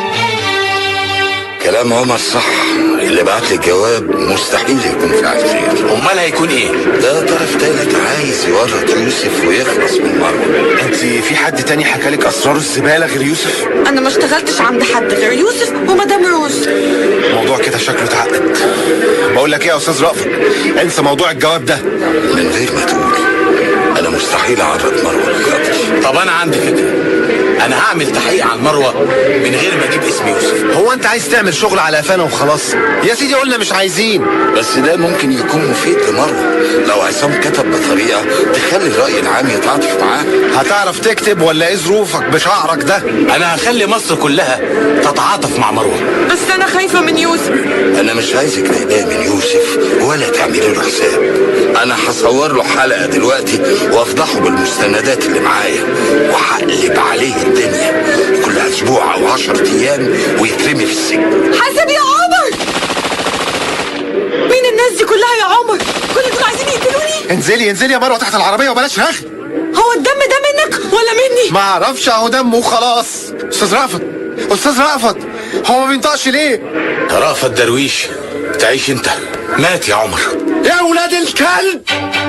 كلام عمر صح اللي بعت لي الجواب مستحيل يكون فعل خير امال هيكون ايه ده طرف تالت عايز يورط يوسف ويخلص من مروه انت في حد تاني حكى لك اسرار الزباله غير يوسف انا ما اشتغلتش عند حد غير يوسف ومدام روز الموضوع كده شكله اتعقد بقول لك ايه يا استاذ رأفت انسى موضوع الجواب ده من غير ما تقول انا مستحيل اعرض مروه للخطر طب انا عندي فكره انا هعمل تحقيق عن مروه من غير ما اجيب اسم يوسف هو انت عايز تعمل شغل على قفانا وخلاص يا سيدي قلنا مش عايزين بس ده ممكن يكون مفيد لمروه لو عصام كتب بطريقه تخلي هتخلي الراي العام يتعاطف معاه هتعرف تكتب ولا ايه ظروفك بشعرك ده انا هخلي مصر كلها تتعاطف مع مروه بس انا خايفه من يوسف انا مش عايزك تقلقي من يوسف ولا تعملي له حساب انا هصور له حلقه دلوقتي وافضحه بالمستندات اللي معايا وهقلب عليه الدنيا كل اسبوع او عشرة ايام ويترمي في السجن حاسب يا عمر مين الناس دي كلها يا عمر كل دول عايزين يقتلوني انزلي انزلي يا مروه تحت العربيه وبلاش رغي هو الدم ده منك ولا مني ما اعرفش اهو دمه وخلاص استاذ رأفت استاذ رأفت هو ما بينطقش ليه رأفت درويش تعيش انت مات يا عمر يا ولاد الكلب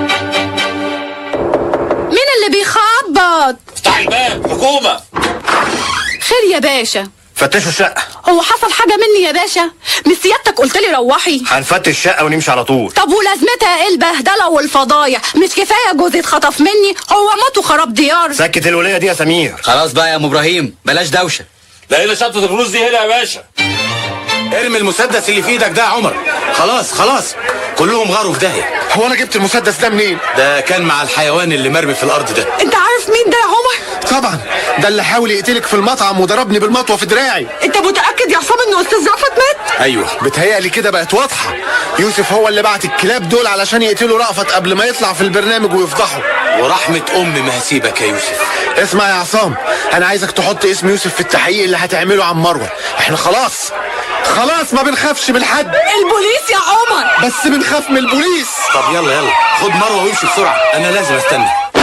مين اللي بيخبط افتح الباب حكومه خير يا باشا فتشوا الشقه هو حصل حاجه مني يا باشا مش سيادتك قلت لي روحي هنفتش الشقه ونمشي على طول طب ولازمتها ايه البهدله والفضايح مش كفايه جوزي اتخطف مني هو موت وخراب ديار سكت الوليه دي يا سمير خلاص بقى يا ام ابراهيم بلاش دوشه لقينا شنطه الفلوس دي هنا يا باشا ارمي المسدس اللي في ايدك ده يا عمر خلاص خلاص كلهم غاروا في داهيه هو انا جبت المسدس ده منين ده كان مع الحيوان اللي مرمي في الارض ده انت عارف مين ده يا عمر طبعا ده اللي حاول يقتلك في المطعم وضربني بالمطوه في دراعي انت متاكد يا عصام ان استاذ رأفت مات ايوه بتهيألي كده بقت واضحه يوسف هو اللي بعت الكلاب دول علشان يقتلوا رأفت قبل ما يطلع في البرنامج ويفضحه ورحمه ام ما هسيبك يا يوسف اسمع يا عصام انا عايزك تحط اسم يوسف في التحقيق اللي هتعمله عن مروه احنا خلاص خلاص ما بنخافش من حد البوليس يا عمر بس بنخاف من البوليس طب يلا يلا خد مروه وامشي بسرعه انا لازم استنى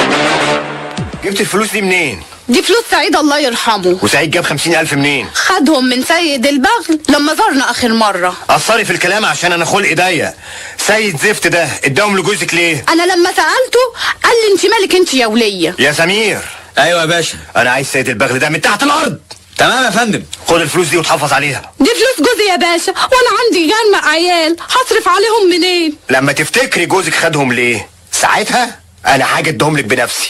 جبت الفلوس دي منين دي فلوس سعيد الله يرحمه وسعيد جاب خمسين ألف منين خدهم من سيد البغل لما زارنا اخر مره قصري في الكلام عشان انا خلقي ضيق سيد زفت ده اداهم لجوزك ليه انا لما سالته قال لي انت مالك انت يا وليه يا سمير ايوه يا باشا انا عايز سيد البغل ده من تحت الارض تمام يا فندم خد الفلوس دي وتحافظ عليها دي فلوس جوزي يا باشا وانا عندي جنة عيال هصرف عليهم منين لما تفتكري جوزك خدهم ليه ساعتها انا حاجه ادهم لك بنفسي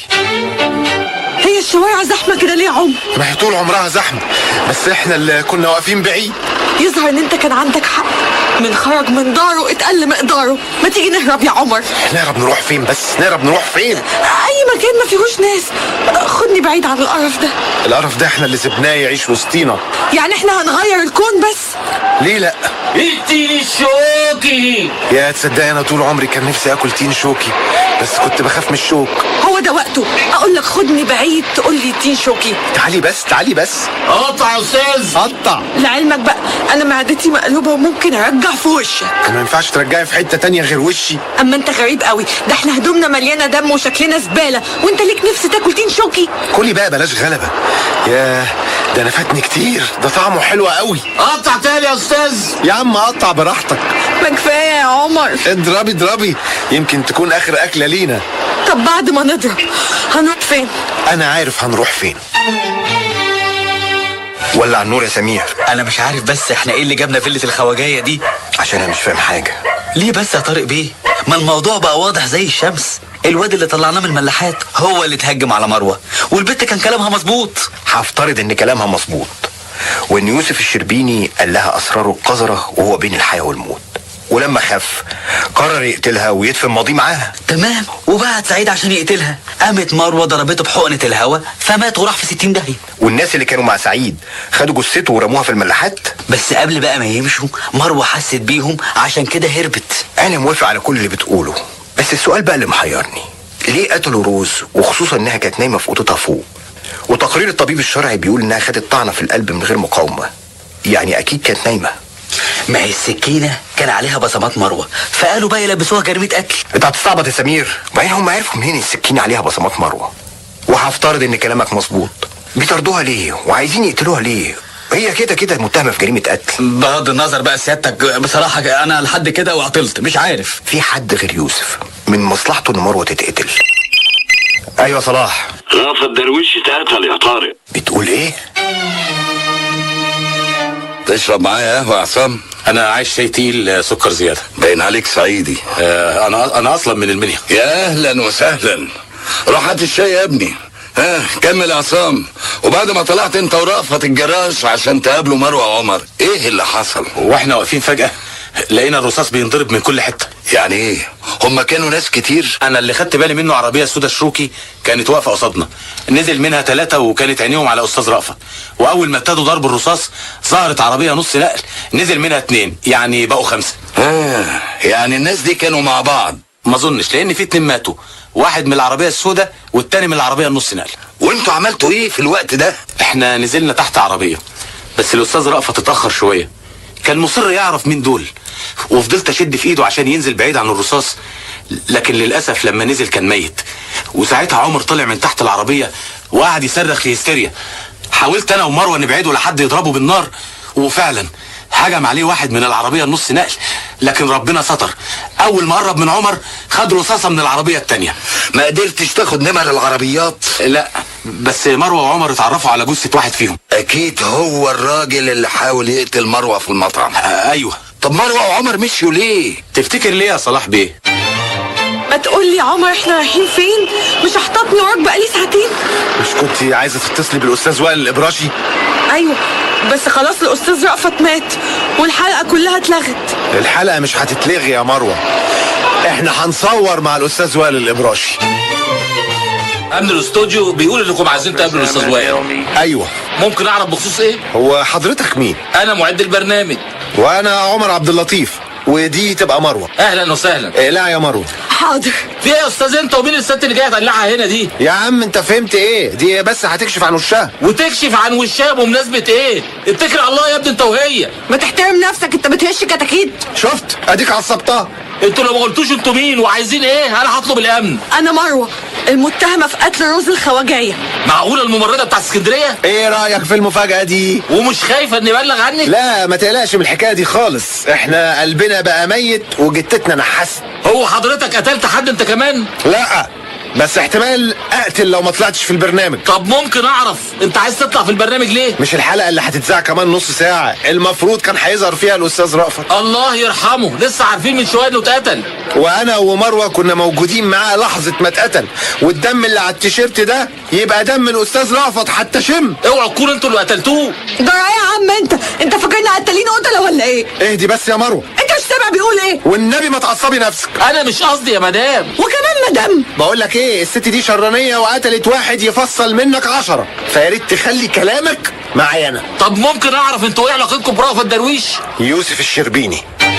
هي الشوارع زحمه كده ليه يا عمر ما هي طول عمرها زحمه بس احنا اللي كنا واقفين بعيد يظهر ان انت كان عندك حق من خرج من داره اتقل مقداره ما تيجي نهرب يا عمر نهرب نروح فين بس نهرب نروح فين اي مكان ما فيهوش ناس خدني بعيد عن القرف ده القرف ده احنا اللي سبناه يعيش وسطينا يعني احنا هنغير الكون بس ليه لا اديني الشوكي يا تصدقي انا طول عمري كان نفسي اكل تين شوكي بس كنت بخاف من الشوك هو ده وقته اقول لك خدني بعيد تقول لي تين شوكي تعالي بس تعالي بس قطع يا استاذ قطع لعلمك بقى انا معدتي مقلوبه وممكن ارجع في وشك ما ينفعش ترجعي في حته تانية غير وشي اما انت غريب قوي ده احنا هدومنا مليانه دم وشكلنا زباله وانت ليك نفس تاكل تين شوكي كلي بقى بلاش غلبه ياه ده انا فاتني كتير ده طعمه حلو قوي قطع تاني يا استاذ يا عم قطع براحتك ما كفايه يا عمر اضربي اضربي يمكن تكون اخر اكله لينا طب بعد ما نضرب هنروح فين انا عارف هنروح فين ولع النور يا سمير انا مش عارف بس احنا ايه اللي جابنا فيلة الخواجايه دي عشان انا مش فاهم حاجه ليه بس يا طارق بيه ما الموضوع بقى واضح زي الشمس الواد اللي طلعناه من الملاحات هو اللي اتهجم على مروه والبت كان كلامها مظبوط هفترض ان كلامها مظبوط وان يوسف الشربيني قال لها اسراره القذره وهو بين الحياه والموت ولما خف قرر يقتلها ويدفن ماضيه معاها تمام وبعت سعيد عشان يقتلها قامت مروه ضربته بحقنه الهوا فمات وراح في 60 داهيه والناس اللي كانوا مع سعيد خدوا جثته ورموها في الملاحات بس قبل بقى ما يمشوا مروه حست بيهم عشان كده هربت انا موافق على كل اللي بتقوله بس السؤال بقى اللي محيرني ليه قتلوا روز وخصوصا انها كانت نايمه في اوضتها فوق وتقرير الطبيب الشرعي بيقول انها خدت طعنه في القلب من غير مقاومه يعني اكيد كانت نايمه ما هي السكينه كان عليها بصمات مروه فقالوا بقى يلبسوها جريمه قتل انت هتستعبط يا سمير وبعدين هم عرفوا منين السكينه عليها بصمات مروه وهفترض ان كلامك مظبوط بيطردوها ليه وعايزين يقتلوها ليه هي كده كده متهمه في جريمه قتل بغض النظر بقى سيادتك بصراحه انا لحد كده وعطلت مش عارف في حد غير يوسف من مصلحته ان مروه تتقتل ايوه صلاح رافض درويش اتقتل يا طارق بتقول ايه تشرب معايا قهوه يا عصام انا عايش شاي تقيل سكر زياده باين عليك صعيدي آه انا انا اصلا من المنيا يا اهلا وسهلا روح هات الشاي يا ابني ها كمل يا عصام وبعد ما طلعت انت ورأفت الجراج عشان تقابلوا مروه عمر ايه اللي حصل واحنا واقفين فجاه لقينا الرصاص بينضرب من كل حته يعني ايه هما كانوا ناس كتير انا اللي خدت بالي منه عربيه سودا شروكي كانت واقفه قصادنا نزل منها ثلاثه وكانت عينيهم على استاذ رأفت واول ما ابتدوا ضرب الرصاص ظهرت عربيه نص نقل نزل منها اتنين يعني بقوا خمسه آه يعني الناس دي كانوا مع بعض ما اظنش لان في اتنين ماتوا واحد من العربيه السوداء والتاني من العربيه النص نقل وانتوا عملتوا ايه في الوقت ده احنا نزلنا تحت عربيه بس الاستاذ رأفت اتاخر شويه كان مصر يعرف مين دول وفضلت اشد في ايده عشان ينزل بعيد عن الرصاص لكن للاسف لما نزل كان ميت وساعتها عمر طلع من تحت العربيه وقعد يصرخ في هستيريا حاولت انا ومروه نبعده لحد يضربه بالنار وفعلا هجم عليه واحد من العربيه النص نقل لكن ربنا ستر اول ما قرب من عمر خد رصاصه من العربيه التانيه ما قدرتش تاخد نمر العربيات لا بس مروه وعمر اتعرفوا على جثه واحد فيهم اكيد هو الراجل اللي حاول يقتل مروه في المطعم آه ايوه طب مروه وعمر مشيوا ليه تفتكر ليه يا صلاح بيه ما تقول لي يا عمر احنا رايحين فين مش هحتطني وراك بقالي ساعتين مش كنت عايزه تتصلي بالاستاذ وائل الابراشي ايوه بس خلاص الاستاذ رأفت مات والحلقه كلها اتلغت الحلقه مش هتتلغي يا مروه احنا هنصور مع الاستاذ وائل الابراشي امن الاستوديو بيقول انكم عايزين تقابلوا الاستاذ وائل ايوه ممكن اعرف بخصوص ايه هو حضرتك مين انا معد البرنامج وانا عمر عبد اللطيف ودي تبقى مروه اهلا وسهلا إيه لا يا مروه حاضر في ايه يا استاذ انت ومين الست اللي جايه تقلعها هنا دي يا عم انت فهمت ايه دي بس هتكشف عن وشها وتكشف عن وشها بمناسبه ايه اتكل على الله يا ابني انت وهي ما تحترم نفسك انت بتهش كتاكيد شفت اديك عصبتها انتوا لو ما قلتوش انتوا مين وعايزين ايه انا هطلب الامن انا مروه المتهمه في قتل روز الخواجايه معقوله الممرضه بتاعت اسكندريه ايه رايك في المفاجاه دي ومش خايفه اني ابلغ عنك لا ما تقلقش من الحكايه دي خالص احنا قلبنا بقى ميت وجتتنا نحست هو حضرتك قتلت حد انت كمان لا بس احتمال اقتل لو ما طلعتش في البرنامج طب ممكن اعرف انت عايز تطلع في البرنامج ليه مش الحلقه اللي هتتذاع كمان نص ساعه المفروض كان هيظهر فيها الاستاذ رأفت الله يرحمه لسه عارفين من شويه انه اتقتل وانا ومروه كنا موجودين معاه لحظه ما اتقتل والدم اللي على التيشيرت ده يبقى دم الاستاذ رأفت حتى شم اوعوا تكونوا انتوا اللي قتلتوه ده يا عم انت انت فاكرنا قتالين قتله ولا ايه اهدي بس يا مروه انت مش سامع بيقول ايه والنبي ما تعصبي نفسك انا مش قصدي يا مدام وكمان مدام بقول لك ايه الست دي شرانيه وقتلت واحد يفصل منك عشرة فيا ريت تخلي كلامك معايا انا طب ممكن اعرف انتوا ايه علاقتكم برأفت درويش يوسف الشربيني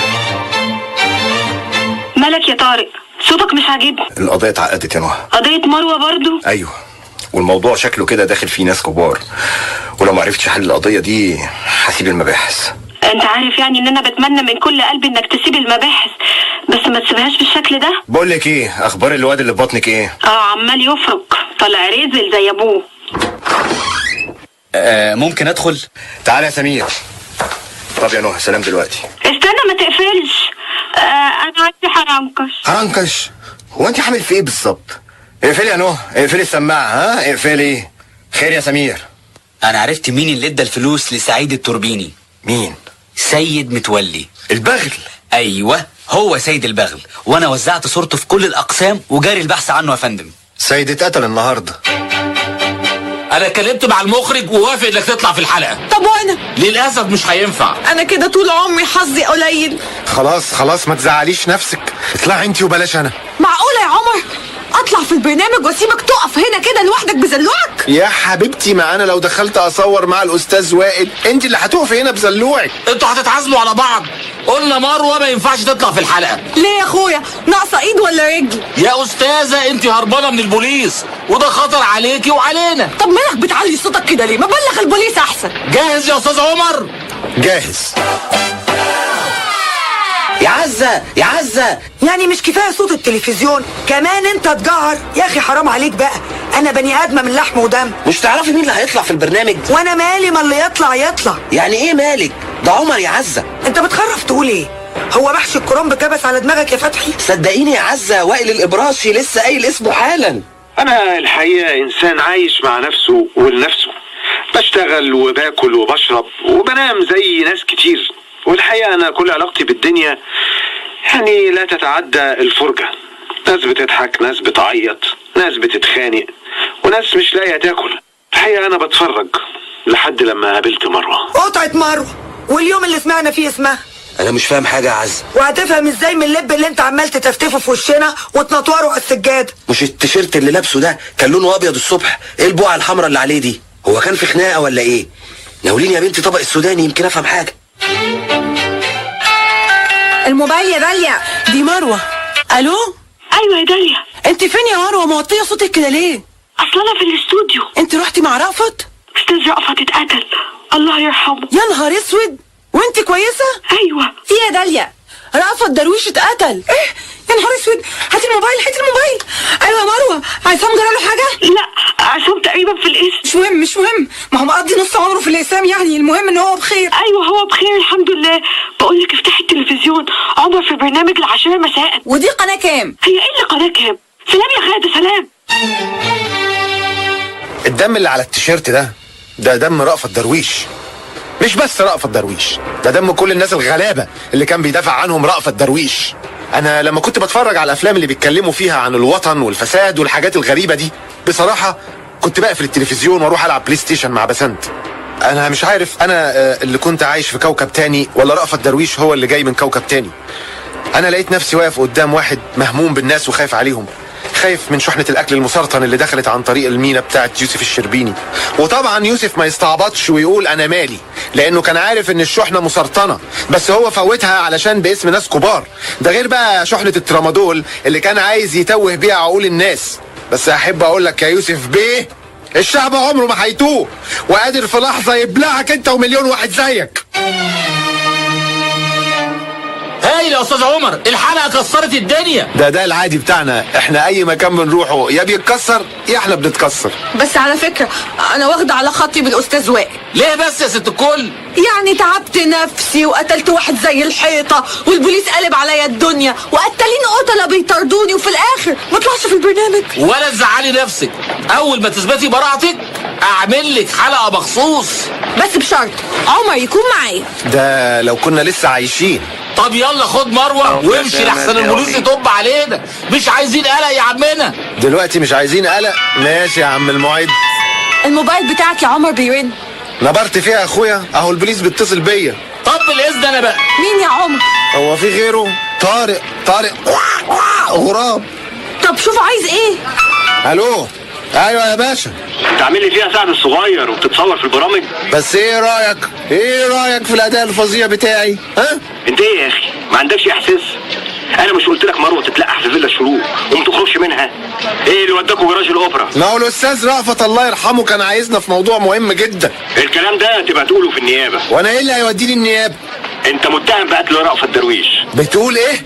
مالك يا طارق صوتك مش عاجبني القضيه اتعقدت يا نهى قضية مروة برضو ايوه والموضوع شكله كده داخل فيه ناس كبار ولو ما عرفتش حل القضيه دي هسيب المباحث انت عارف يعني ان انا بتمنى من كل قلبي انك تسيب المباحث بس ما تسيبهاش بالشكل ده بقول لك ايه اخبار الواد اللي في بطنك ايه اه عمال يفرك طالع رزل زي ابوه آه ممكن ادخل تعالى يا سمير طب يا نهى سلام دلوقتي استنى ما تقفلش آه انا عندي حرنكش حرنكش هو انت عامل في ايه بالظبط اقفلي يا نهى اقفلي السماعه ها اقفلي خير يا سمير انا عرفت مين اللي ادى الفلوس لسعيد التوربيني مين سيد متولي البغل ايوه هو سيد البغل وانا وزعت صورته في كل الاقسام وجاري البحث عنه يا فندم سيد اتقتل النهارده انا اتكلمت مع المخرج ووافق انك تطلع في الحلقه طب وانا للاسف مش هينفع انا كده طول عمري حظي قليل خلاص خلاص ما تزعليش نفسك اطلعي انت وبلاش انا معقوله يا عمر اطلع في البرنامج واسيبك تقف هنا كده لوحدك بزلوعك يا حبيبتي ما انا لو دخلت اصور مع الاستاذ وائل انت اللي هتقفي هنا بزلوعك انتوا هتتعازموا على بعض قلنا مروه ما ينفعش تطلع في الحلقه ليه يا اخويا ناقصه ايد ولا رجل يا استاذه انت هربانه من البوليس وده خطر عليكي وعلينا طب مالك بتعلي صوتك كده ليه ما بلغ البوليس احسن جاهز يا استاذ عمر جاهز يا عزة يا عزة يعني مش كفايه صوت التلفزيون كمان انت تجهر يا اخي حرام عليك بقى انا بني ادمه من لحم ودم مش تعرفي مين اللي هيطلع في البرنامج وانا مالي ما اللي يطلع يطلع يعني ايه مالك ده عمر يا عزة انت بتخرف تقول ايه هو محشي الكرنب كبس على دماغك يا فتحي صدقيني يا عزة وائل الإبراشي لسه قايل اسمه حالا انا الحقيقه انسان عايش مع نفسه ولنفسه بشتغل وباكل وبشرب وبنام زي ناس كتير والحقيقه انا كل علاقتي بالدنيا يعني لا تتعدى الفرجه ناس بتضحك ناس بتعيط ناس بتتخانق وناس مش لاقيه تاكل الحقيقه انا بتفرج لحد لما قابلت مروه قطعه مروه واليوم اللي سمعنا فيه اسمها انا مش فاهم حاجه يا عز وهتفهم ازاي من اللب اللي انت عمال تتفتفه في وشنا وتنطوره على السجاده مش التيشيرت اللي لابسه ده كان لونه ابيض الصبح ايه البقعه الحمراء اللي عليه دي هو كان في خناقه ولا ايه ناوليني يا بنتي طبق السوداني يمكن افهم حاجه الموبايل يا داليا دي مروه الو ايوه يا داليا انت فين يا مروه موطيه صوتك كده ليه اصل انا في الاستوديو انت رحتي مع رأفت استاذ رأفت اتقتل الله يرحمه يا نهار اسود وانت كويسه ايوه في يا داليا رأفت درويش اتقتل ايه يا نهار اسود هاتي الموبايل هاتي الموبايل ايوه يا مروه عصام جرى له حاجه لا عصام تقريبا في الاسم مش مهم مش مهم ما هو مقضي نص عمره في الاسام يعني المهم ان هو بخير ايوه هو بخير الحمد لله بقول لك افتحي التلفزيون عمر في برنامج العاشرة مساء ودي قناه كام هي ايه اللي قناه كام سلام يا خالد سلام الدم اللي على التيشيرت ده ده دم رأفت درويش مش بس رأفت درويش ده دم كل الناس الغلابة اللي كان بيدافع عنهم رأفت درويش انا لما كنت بتفرج على الافلام اللي بيتكلموا فيها عن الوطن والفساد والحاجات الغريبة دي بصراحة كنت بقفل التلفزيون واروح العب بلاي ستيشن مع بسنت انا مش عارف انا آه، اللي كنت عايش في كوكب تاني ولا رأفت درويش هو اللي جاي من كوكب تاني انا لقيت نفسي واقف قدام واحد مهموم بالناس وخايف عليهم خايف من شحنة الأكل المسرطن اللي دخلت عن طريق المينا بتاعت يوسف الشربيني وطبعا يوسف ما يستعبطش ويقول أنا مالي لأنه كان عارف إن الشحنة مسرطنة بس هو فوتها علشان باسم ناس كبار ده غير بقى شحنة الترامادول اللي كان عايز يتوه بيها عقول الناس بس أحب أقول لك يا يوسف بيه الشعب عمره ما هيتوه وقادر في لحظة يبلعك أنت ومليون واحد زيك هايل يا استاذ عمر الحلقه كسرت الدنيا ده ده العادي بتاعنا احنا اي مكان بنروحه يا بيتكسر يا احنا بنتكسر بس على فكرة أنا واخدة على خطي بالأستاذ وائل ليه بس يا ست الكل يعني تعبت نفسي وقتلت واحد زي الحيطة والبوليس قلب عليا الدنيا وقتلين قتلة بيطردوني وفي الآخر ما طلعش في البرنامج ولا تزعلي نفسك اول ما تثبتي براءتك اعمل لك حلقه مخصوص بس بشرط عمر يكون معايا ده لو كنا لسه عايشين طب يلا خد مروه وامشي لحسن البوليس يطب علينا مش عايزين قلق يا عمنا دلوقتي مش عايزين قلق ماشي يا عم المعد الموبايل بتاعك يا عمر بيرن نبرت فيها يا اخويا اهو البوليس بيتصل بيا طب بالاذن انا بقى مين يا عمر هو في غيره طارق طارق غراب طب شوف عايز ايه الو ايوه يا باشا تعمل لي فيها سعد الصغير وبتتصور في البرامج بس ايه رايك ايه رايك في الاداء الفظيع بتاعي ها انت ايه يا اخي ما عندكش احساس انا مش قلت لك مروه تتلقح في فيلا الشروق وما تخرجش منها ايه اللي وداكوا جراج الاوبرا ما هو الاستاذ رأفت الله يرحمه كان عايزنا في موضوع مهم جدا الكلام ده تبقى تقوله في النيابه وانا ايه اللي هيوديني النيابه انت متهم بقتل رأفت درويش بتقول ايه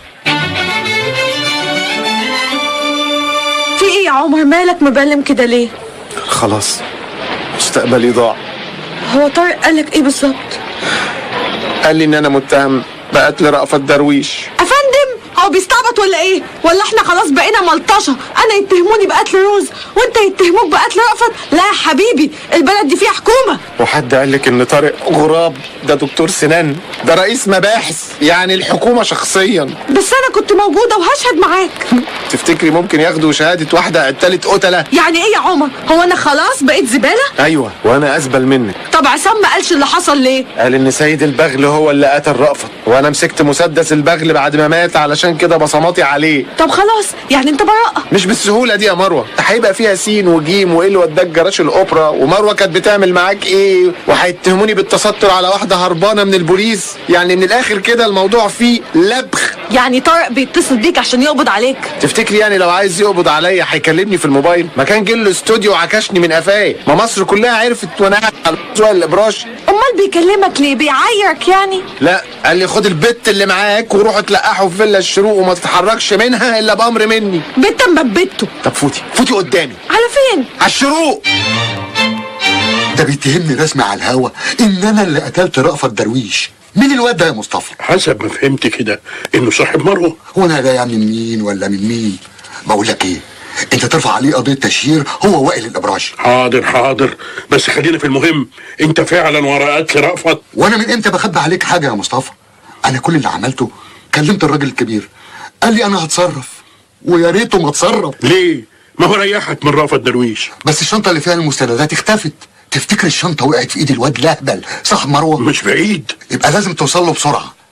في ايه يا عمر مالك مبلم كده ليه خلاص مستقبلي ضاع هو طارق قالك ايه بالظبط قال لي ان انا متهم بقتل رأفت درويش افندم هو بيستعبط ولا ايه ولا احنا خلاص بقينا ملطشه انا يتهموني بقتل روز وانت يتهموك بقتل رأفت لا يا حبيبي البلد دي فيها حكومه وحد قال لك ان طارق غراب ده دكتور سنان ده رئيس مباحث يعني الحكومة شخصيا بس انا كنت موجوده وهشهد معاك تفتكري ممكن ياخدوا شهادة واحدة قتلت قتلة يعني ايه يا عمر هو انا خلاص بقيت زباله ايوه وانا ازبل منك طب عصام ما قالش اللي حصل ليه قال ان سيد البغل هو اللي قتل رأفت وانا مسكت مسدس البغل بعد ما مات علشان كده بصماتي عليه طب خلاص يعني انت براءه مش بالسهولة دي يا مروة ده هيبقى فيها سين وجيم وايه اللي وداك جراج الاوبرا ومروة كانت بتعمل معاك ايه وهيتهموني بالتستر على واحدة هربانة من البوليس يعني من الاخر كده الموضوع فيه لبخ يعني طارق بيتصل بيك عشان يقبض عليك تفتكري يعني لو عايز يقبض عليا هيكلمني في الموبايل ما كان جه الاستوديو وعكشني من قفايا ما مصر كلها عرفت وانا قاعد على سؤال الابراج امال بيكلمك ليه بيعايرك يعني لا قال لي خد البت اللي معاك وروحوا تلقحوا في فيلا الشروق وما تتحركش منها الا بامر مني بنت مببته طب فوتي فوتي قدامي على فين على الشروق ده بيتهمني رسمي على الهوا ان انا اللي قتلت رأفت درويش مين الواد ده يا مصطفى حسب ما فهمت كده انه صاحب مروه هو انا جاي من مين ولا من مين بقول لك ايه انت ترفع عليه قضيه تشهير هو وائل الابراج حاضر حاضر بس خلينا في المهم انت فعلا ورا قتل رأفت وانا من امتى بخبي عليك حاجه يا مصطفى انا كل اللي عملته كلمت الراجل الكبير قال لي انا هتصرف ويا ريته ما اتصرف ليه ما هو ريحك من رأفت درويش بس الشنطه اللي فيها المستندات اختفت تفتكر الشنطه وقعت في ايد الواد لهبل صاحب مروه مش بعيد يبقى لازم توصل له بسرعه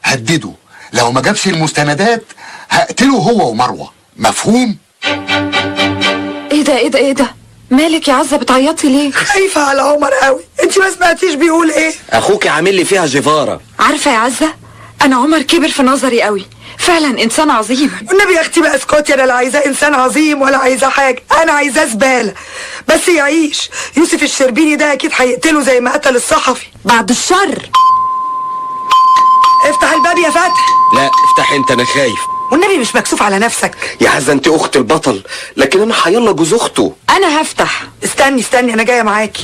هدده لو ما جابش المستندات هقتله هو ومروه مفهوم ايه ده ايه ده ايه ده مالك يا عزه بتعيطي ليه خايفه على عمر قوي انت ما سمعتيش بيقول ايه اخوك عامل لي فيها جفاره عارفه يا عزه انا عمر كبر في نظري قوي فعلا انسان عظيم والنبي يا اختي بقى اسكتي انا لا عايزاه انسان عظيم ولا عايزاه حاجه انا عايزاه زباله بس يعيش يوسف الشربيني ده اكيد هيقتله زي ما قتل الصحفي بعد الشر افتح الباب يا فتح لا افتح انت انا خايف والنبي مش مكسوف على نفسك يا عزه انت اخت البطل لكن انا حيلا جوز اخته انا هفتح استني استني انا جايه معاكي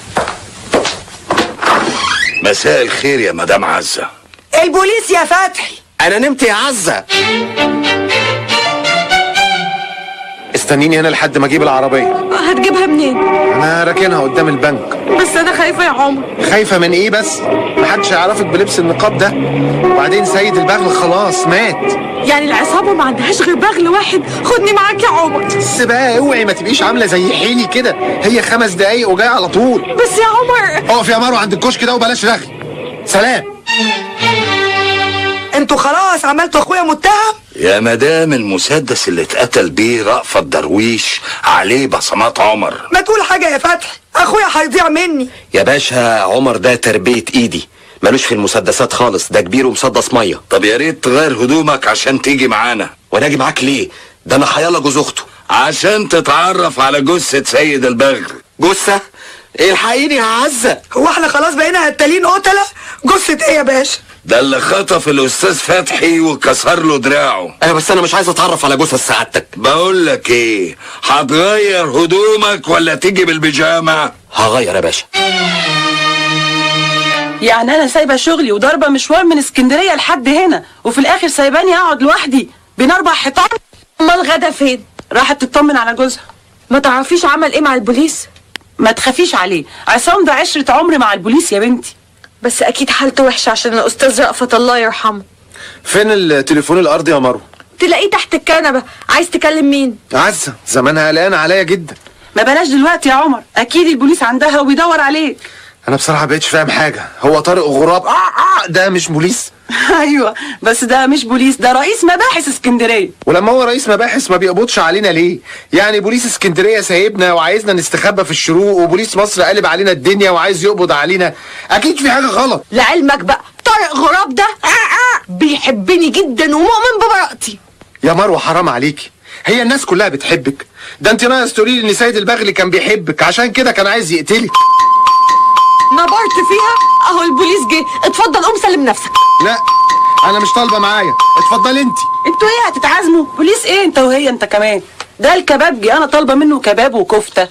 مساء الخير يا مدام عزة البوليس يا فتحي انا نمت يا عزه استنيني هنا لحد ما اجيب العربيه هتجيبها منين انا راكنها قدام البنك بس انا خايفه يا عمر خايفه من ايه بس محدش هيعرفك بلبس النقاب ده وبعدين سيد البغل خلاص مات يعني العصابه ما عندهاش غير بغل واحد خدني معاك يا عمر بس بقى اوعي ما تبقيش عامله زي حيلي كده هي خمس دقايق وجايه على طول بس يا عمر اقف يا مروه عند الكشك ده وبلاش رغي سلام انتوا خلاص عملتوا اخويا متهم يا مدام المسدس اللي اتقتل بيه رأفت درويش عليه بصمات عمر ما تقول حاجه يا فتحي اخويا هيضيع مني يا باشا عمر ده تربيه ايدي ملوش في المسدسات خالص ده كبير ومسدس ميه طب يا ريت تغير هدومك عشان تيجي معانا وانا اجي معاك ليه ده انا حيلا جوز اخته عشان تتعرف على جثة سيد البغل جثة الحقيني يا عزة هو احنا خلاص بقينا قتالين قتله جثه ايه يا باشا ده اللي خطف الاستاذ فتحي وكسر له دراعه ايوه بس انا مش عايز اتعرف على جثة سعادتك بقول لك ايه هتغير هدومك ولا تيجي بالبيجامه هغير يا باشا يعني انا سايبه شغلي وضاربه مشوار من اسكندريه لحد هنا وفي الاخر سايباني اقعد لوحدي بين اربع حيطان امال غدا فين راحت تطمن على جوزها ما تعرفيش عمل ايه مع البوليس ما تخافيش عليه عصام ده عشره عمر مع البوليس يا بنتي بس اكيد حالته وحشه عشان الاستاذ رأفت الله يرحمه فين التليفون الارضي يا مروه تلاقيه تحت الكنبه عايز تكلم مين عزه زمانها قلقانه عليا جدا ما بلاش دلوقتي يا عمر اكيد البوليس عندها وبيدور عليك انا بصراحه بقيتش فاهم حاجه هو طارق غراب اه اه ده مش بوليس ايوه بس ده مش بوليس ده رئيس مباحث اسكندريه ولما هو رئيس مباحث ما بيقبضش علينا ليه يعني بوليس اسكندريه سايبنا وعايزنا نستخبى في الشروق وبوليس مصر قلب علينا الدنيا وعايز يقبض علينا اكيد في حاجه غلط لعلمك بقى طارق غراب ده آه آه بيحبني جدا ومؤمن ببراءتي يا مروه حرام عليكي هي الناس كلها بتحبك ده انت ناقص تقولي لي ان سيد البغلي كان بيحبك عشان كده كان عايز يقتلك نبرت فيها اهو البوليس جه اتفضل قوم سلم نفسك لا انا مش طالبه معايا اتفضلي انت انتوا ايه هتتعازموا بوليس ايه انت وهي انت كمان ده الكبابجي انا طالبه منه كباب وكفته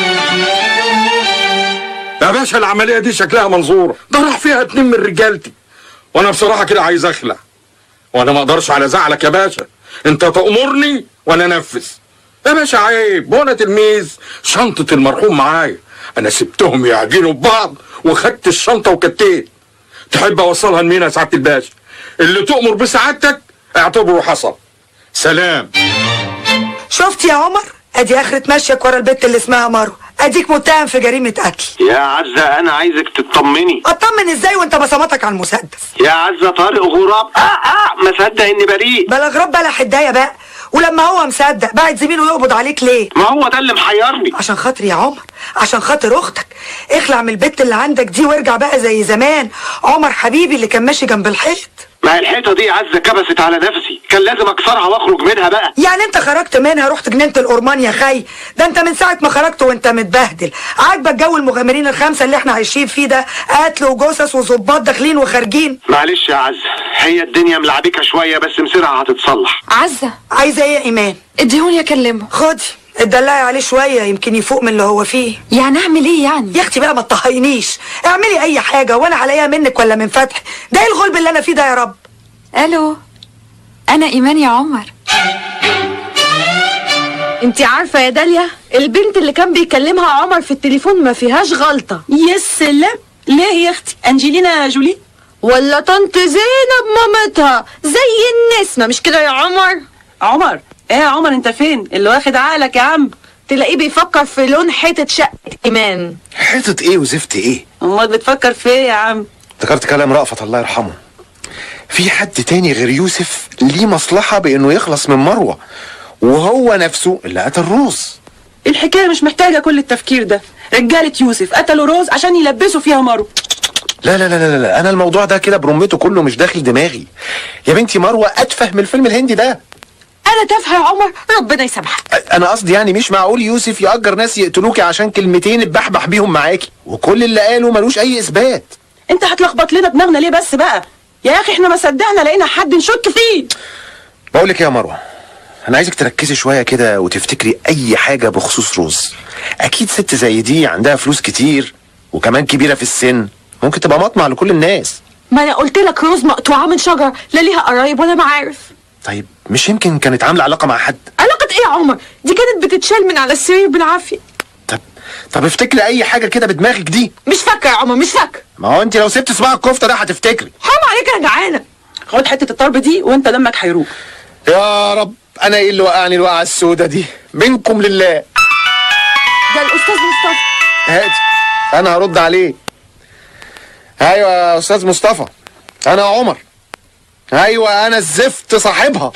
يا باشا العمليه دي شكلها منظوره ده راح فيها اتنين من رجالتي وانا بصراحه كده عايز اخلع وانا ما اقدرش على زعلك يا باشا انت تأمرني وانا انفذ يا باشا عيب وانا تلميذ شنطه المرحوم معايا انا سبتهم يعجنوا ببعض وخدت الشنطه وكتيت تحب اوصلها لمين يا سعاده الباشا اللي تؤمر بسعادتك اعتبره حصل سلام شفت يا عمر ادي اخرة مشيك ورا البت اللي اسمها مروه اديك متهم في جريمه قتل يا عزة انا عايزك تطمني اطمن ازاي وانت بصماتك على المسدس يا عزة طارق غراب اه اه ما صدق اني بريء بلا غراب بلا حدايه بقى ولما هو مصدق بعد زميله يقبض عليك ليه ما هو ده اللي محيرني عشان خاطر يا عمر عشان خاطر اختك اخلع من البت اللي عندك دي وارجع بقى زي زمان عمر حبيبي اللي كان ماشي جنب الحيط ما هي الحيطه دي يا عزة كبست على نفسي كان لازم اكسرها واخرج منها بقى يعني انت خرجت منها رحت جنينه الأورمان يا خي ده انت من ساعه ما خرجت وانت متبهدل عاجبك جو المغامرين الخمسه اللي احنا عايشين فيه ده قتل وجثث وظباط داخلين وخارجين معلش يا عزة هي الدنيا ملعبكة شوية بس مصيرها هتتصلح عزه عايزه ايه يا ايمان اديهوني اكلمه خدي اتدلعي عليه شويه يمكن يفوق من اللي هو فيه يعني اعمل ايه يعني يا اختي بقى ما تطهينيش اعملي اي حاجه وانا عليا منك ولا من فتحي ده ايه الغلب اللي انا فيه ده يا رب الو انا ايمان يا عمر انتي عارفه يا داليا البنت اللي كان بيكلمها عمر في التليفون ما فيهاش غلطه يا سلام ليه يا اختي انجلينا جولي ولا طنط زينب مامتها زي النسمه مش كده يا عمر عمر ايه يا عمر انت فين اللي واخد عقلك يا عم تلاقيه بيفكر في لون حيطه شقه ايمان حيطه ايه وزفت ايه امال بتفكر في ايه يا عم افتكرت كلام رأفت الله يرحمه في حد تاني غير يوسف ليه مصلحة بانه يخلص من مروة وهو نفسه اللي قتل روز الحكايه مش محتاجه كل التفكير ده رجاله يوسف قتلوا روز عشان يلبسوا فيها مرو لا لا لا لا لا انا الموضوع ده كده برمته كله مش داخل دماغي يا بنتي مروة اتفه من الفيلم الهندي ده انا تافهه يا عمر ربنا يسامحك انا قصدي يعني مش معقول يوسف يأجر ناس يقتلوكي عشان كلمتين اتبحبح بيهم معاكي وكل اللي قاله ملوش اي اثبات انت هتلخبط لنا دماغنا ليه بس بقى يا اخي احنا ما صدقنا لقينا حد نشك فيه بقول لك إيه يا مروه انا عايزك تركزي شويه كده وتفتكري اي حاجه بخصوص روز اكيد ست زي دي عندها فلوس كتير وكمان كبيره في السن ممكن تبقى مطمع لكل الناس ما انا قلت لك روز مقطوعه من شجر لا ليها قرايب ولا معارف طيب مش يمكن كانت عامله علاقه مع حد علاقه ايه يا عمر دي كانت بتتشال من على السرير بالعافيه طب افتكري اي حاجه كده بدماغك دي مش فاكره يا عمر مش فاكره ما هو انت لو سبت صباع الكفته ده هتفتكري حرام عليك انا جعانه خد حته الطرب دي وانت دمك هيروح يا رب انا ايه اللي وقعني الوقعه السودة دي منكم لله ده الاستاذ مصطفى هادي انا هرد عليه ايوه يا استاذ مصطفى انا عمر ايوه انا الزفت صاحبها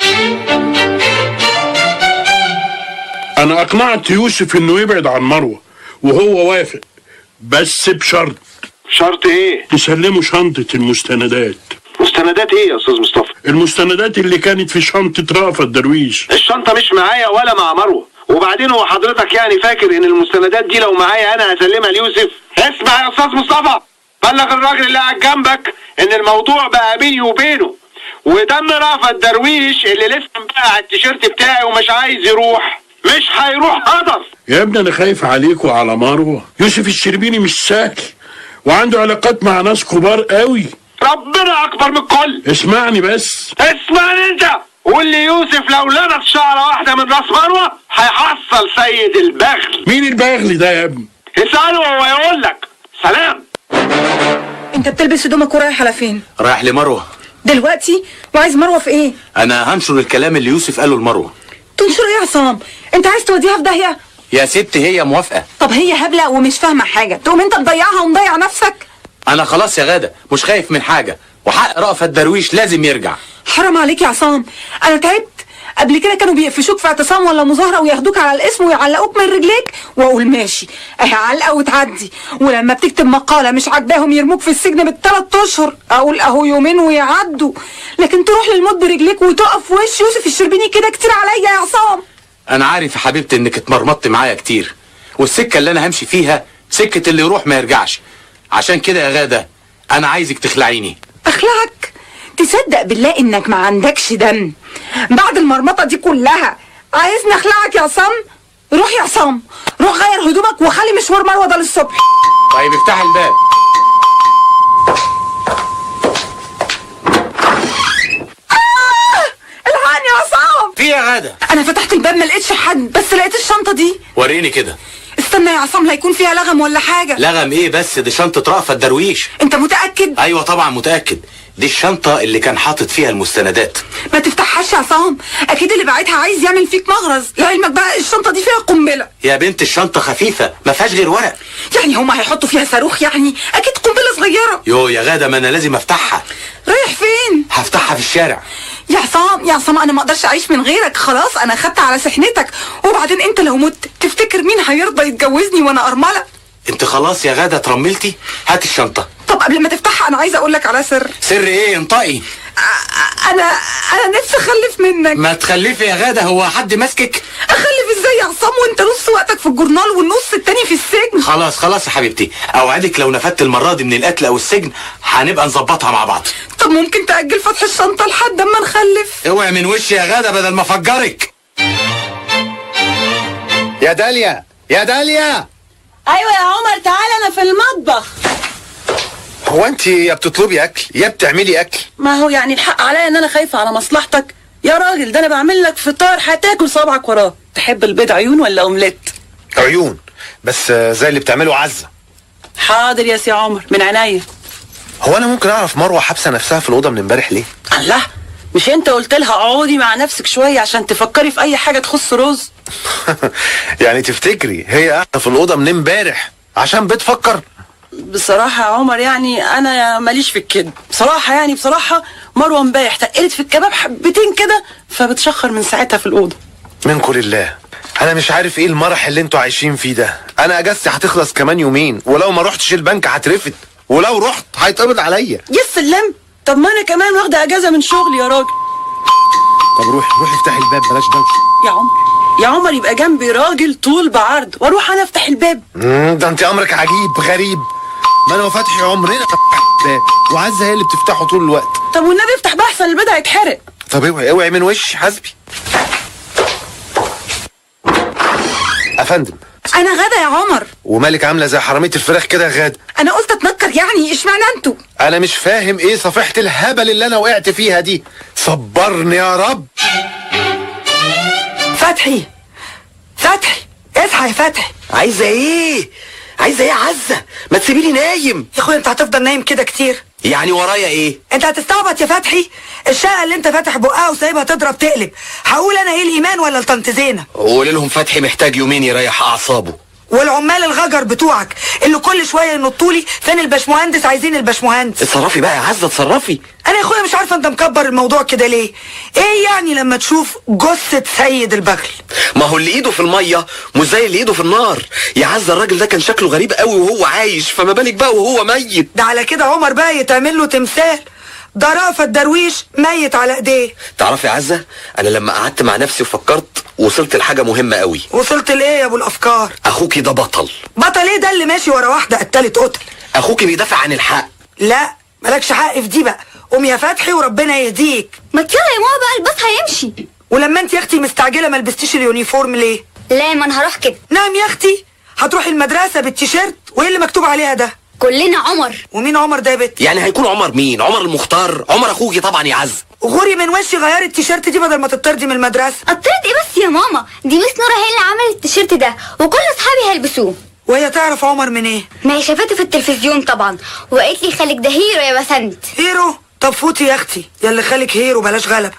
انا اقنعت يوسف انه يبعد عن مروه وهو وافق بس بشرط شرط ايه تسلمه شنطة المستندات مستندات ايه يا استاذ مصطفى المستندات اللي كانت في شنطة رأفت درويش الشنطه مش معايا ولا مع مروه وبعدين هو حضرتك يعني فاكر ان المستندات دي لو معايا انا هسلمها ليوسف اسمع يا استاذ مصطفى بلغ الراجل اللي قاعد جنبك ان الموضوع بقى بيني وبينه ودم رأفت درويش اللي لسه مبقع التيشيرت بتاعي ومش عايز يروح مش هيروح هدر يا ابني انا خايف عليك وعلى مروه يوسف الشربيني مش سهل وعنده علاقات مع ناس كبار قوي ربنا اكبر من الكل اسمعني بس اسمعني انت قول لي يوسف لو لبس شعره واحده من راس مروه هيحصل سيد البغل مين البغل ده يا ابني اساله وهو يقول لك سلام انت بتلبس هدومك ورايح على فين رايح لمروه دلوقتي وعايز مروه في ايه انا هنشر الكلام اللي يوسف قاله لمروه تنشر ايه يا عصام انت عايز توديها في داهيه يا ست هي موافقه طب هي هبله ومش فاهمه حاجه تقوم انت مضيعها ومضيع نفسك انا خلاص يا غاده مش خايف من حاجه وحق رأفت درويش لازم يرجع حرام عليك يا عصام انا تعبت قبل كده كانوا بيقفشوك في اعتصام ولا مظاهره وياخدوك على الاسم ويعلقوك من رجليك واقول ماشي اهي علقه وتعدي ولما بتكتب مقاله مش عاجباهم يرموك في السجن بالثلاث اشهر اقول اهو يومين ويعدوا لكن تروح للموت برجليك وتقف في وش يوسف الشربيني كده كتير عليا يا عصام انا عارف يا حبيبتي انك اتمرمطت معايا كتير والسكه اللي انا همشي فيها سكه اللي يروح ما يرجعش عشان كده يا غاده انا عايزك تخلعيني اخلعك تصدق بالله انك ما عندكش دم بعد المرمطه دي كلها عايزني اخلعك يا عصام روح يا عصام روح غير هدومك وخلي مشوار مروه ده للصبح طيب افتح الباب الحقني يا عصام في يا غاده انا فتحت الباب ما لقيتش حد بس لقيت الشنطه دي وريني كده استنى يا عصام لا يكون فيها لغم ولا حاجه لغم ايه بس دي شنطه رأفت درويش انت متاكد ايوه طبعا متاكد دي الشنطه اللي كان حاطط فيها المستندات ما تفتحهاش يا عصام اكيد اللي باعتها عايز يعمل فيك مغرز لعلمك بقى الشنطه دي فيها قنبله يا بنت الشنطه خفيفه ما فيهاش غير ورق يعني هما هيحطوا فيها صاروخ يعني اكيد قنبله صغيره يو يا غاده ما انا لازم افتحها رايح فين هفتحها في الشارع يا عصام يا عصام انا ما اقدرش اعيش من غيرك خلاص انا خدت على سحنتك وبعدين انت لو مت تفتكر مين هيرضى يتجوزني وانا ارمله انت خلاص يا غاده اترملتي هات الشنطه طب قبل ما تفتحها انا عايزه اقول لك على سر سر ايه انطقي انا انا نفسي اخلف منك ما تخلفي يا غاده هو حد ماسكك اخلف ازاي يا عصام وانت نص وقتك في الجورنال والنص التاني في السجن خلاص خلاص يا حبيبتي اوعدك لو نفدت المره دي من القتل او السجن هنبقى نظبطها مع بعض طب ممكن تاجل فتح الشنطه لحد اما نخلف اوعي من وشي يا غاده بدل ما افجرك يا داليا يا داليا ايوه يا عمر تعالى انا في المطبخ هو انت يا بتطلبي اكل يا بتعملي اكل ما هو يعني الحق عليا ان انا خايفه على مصلحتك يا راجل ده انا بعمل لك فطار هتاكل صابعك وراه تحب البيض عيون ولا اومليت عيون بس آه، زي اللي بتعمله عزه حاضر يا سي عمر من عينيا هو انا ممكن اعرف مروه حابسه نفسها في الاوضه من امبارح ليه الله مش انت قلت لها اقعدي مع نفسك شويه عشان تفكري في اي حاجه تخص روز يعني تفتكري هي قاعده في الاوضه من امبارح عشان بتفكر بصراحة يا عمر يعني أنا ماليش في الكذب بصراحة يعني بصراحة مروة امبارح تقلت في الكباب حبتين كده فبتشخر من ساعتها في الأوضة منكم لله انا مش عارف ايه المرح اللي انتوا عايشين فيه ده انا اجازتي هتخلص كمان يومين ولو ما رحتش البنك هترفد ولو رحت هيتقبض عليا يا سلام طب ما أنا كمان واخدة أجازة من شغلي يا راجل طب روحي روحي افتحي الباب بلاش دوشه يا عمر يا عمر يبقى جنبي راجل طول بعرض واروح انا افتح الباب مم، ده انت امرك عجيب غريب ما انا وفتحي عمرنا فتح الباب وعزه هي اللي بتفتحه طول الوقت طب والنبي افتح بقى احسن الباب هيتحرق طب اوعي اوعي من وشي حسبي افندم انا غدا يا عمر ومالك عامله زي حراميه الفراخ كده يا غاده انا قلت اتنكر يعني اشمعنى انتوا انا مش فاهم ايه صفيحه الهبل اللي انا وقعت فيها دي صبرني يا رب فتحي فتحي اصحى يا فتحي عايزه ايه عايزه ايه يا عزه ما تسيبيني نايم يا اخويا انت هتفضل نايم كده كتير يعني ورايا ايه انت هتستعبط يا فتحي الشقه اللي انت فاتح بقها وسايبها تضرب تقلب هقول انا ايه الايمان ولا لطنط زينه قول لهم فتحي محتاج يومين يريح اعصابه والعمال الغجر بتوعك اللي كل شويه ينطوا لي فين الباشمهندس عايزين الباشمهندس اتصرفي بقى يا عزه اتصرفي انا يا اخويا مش عارفه انت مكبر الموضوع كده ليه ايه يعني لما تشوف جثه سيد البغل ما هو اللي ايده في الميه مش زي اللي ايده في النار يا عزه الراجل ده كان شكله غريب قوي وهو عايش فما بالك بقى وهو ميت ده على كده عمر بقى يتعمل له تمثال ده رأفت درويش ميت على ايديه تعرفي يا عزه انا لما قعدت مع نفسي وفكرت وصلت لحاجه مهمه قوي وصلت لايه يا ابو الافكار اخوكي ده بطل بطل ايه ده اللي ماشي ورا واحده قتلت قتل اخوكي بيدافع عن الحق لا مالكش حق في دي بقى قوم يا فتحي وربنا يهديك ما يلا يا ماما بقى الباص هيمشي ولما انت يا اختي مستعجله ما لبستيش اليونيفورم ليه لا ما انا هروح كده نعم يا اختي هتروحي المدرسه بالتيشيرت وايه اللي مكتوب عليها ده كلنا عمر ومين عمر ده يا بت يعني هيكون عمر مين عمر المختار عمر اخوكي طبعا يا عزه غوري من وشي غيري التيشيرت دي بدل ما تطردي من المدرسه قطرت ايه بس يا ماما دي ميس نورة هي اللي عملت التيشيرت ده وكل اصحابي هيلبسوه وهي تعرف عمر من ايه ما هي شافته في التلفزيون طبعا وقالت لي خالك ده هيرو يا بسنت هيرو طب فوتي يا اختي يا اللي خالك هيرو بلاش غلبه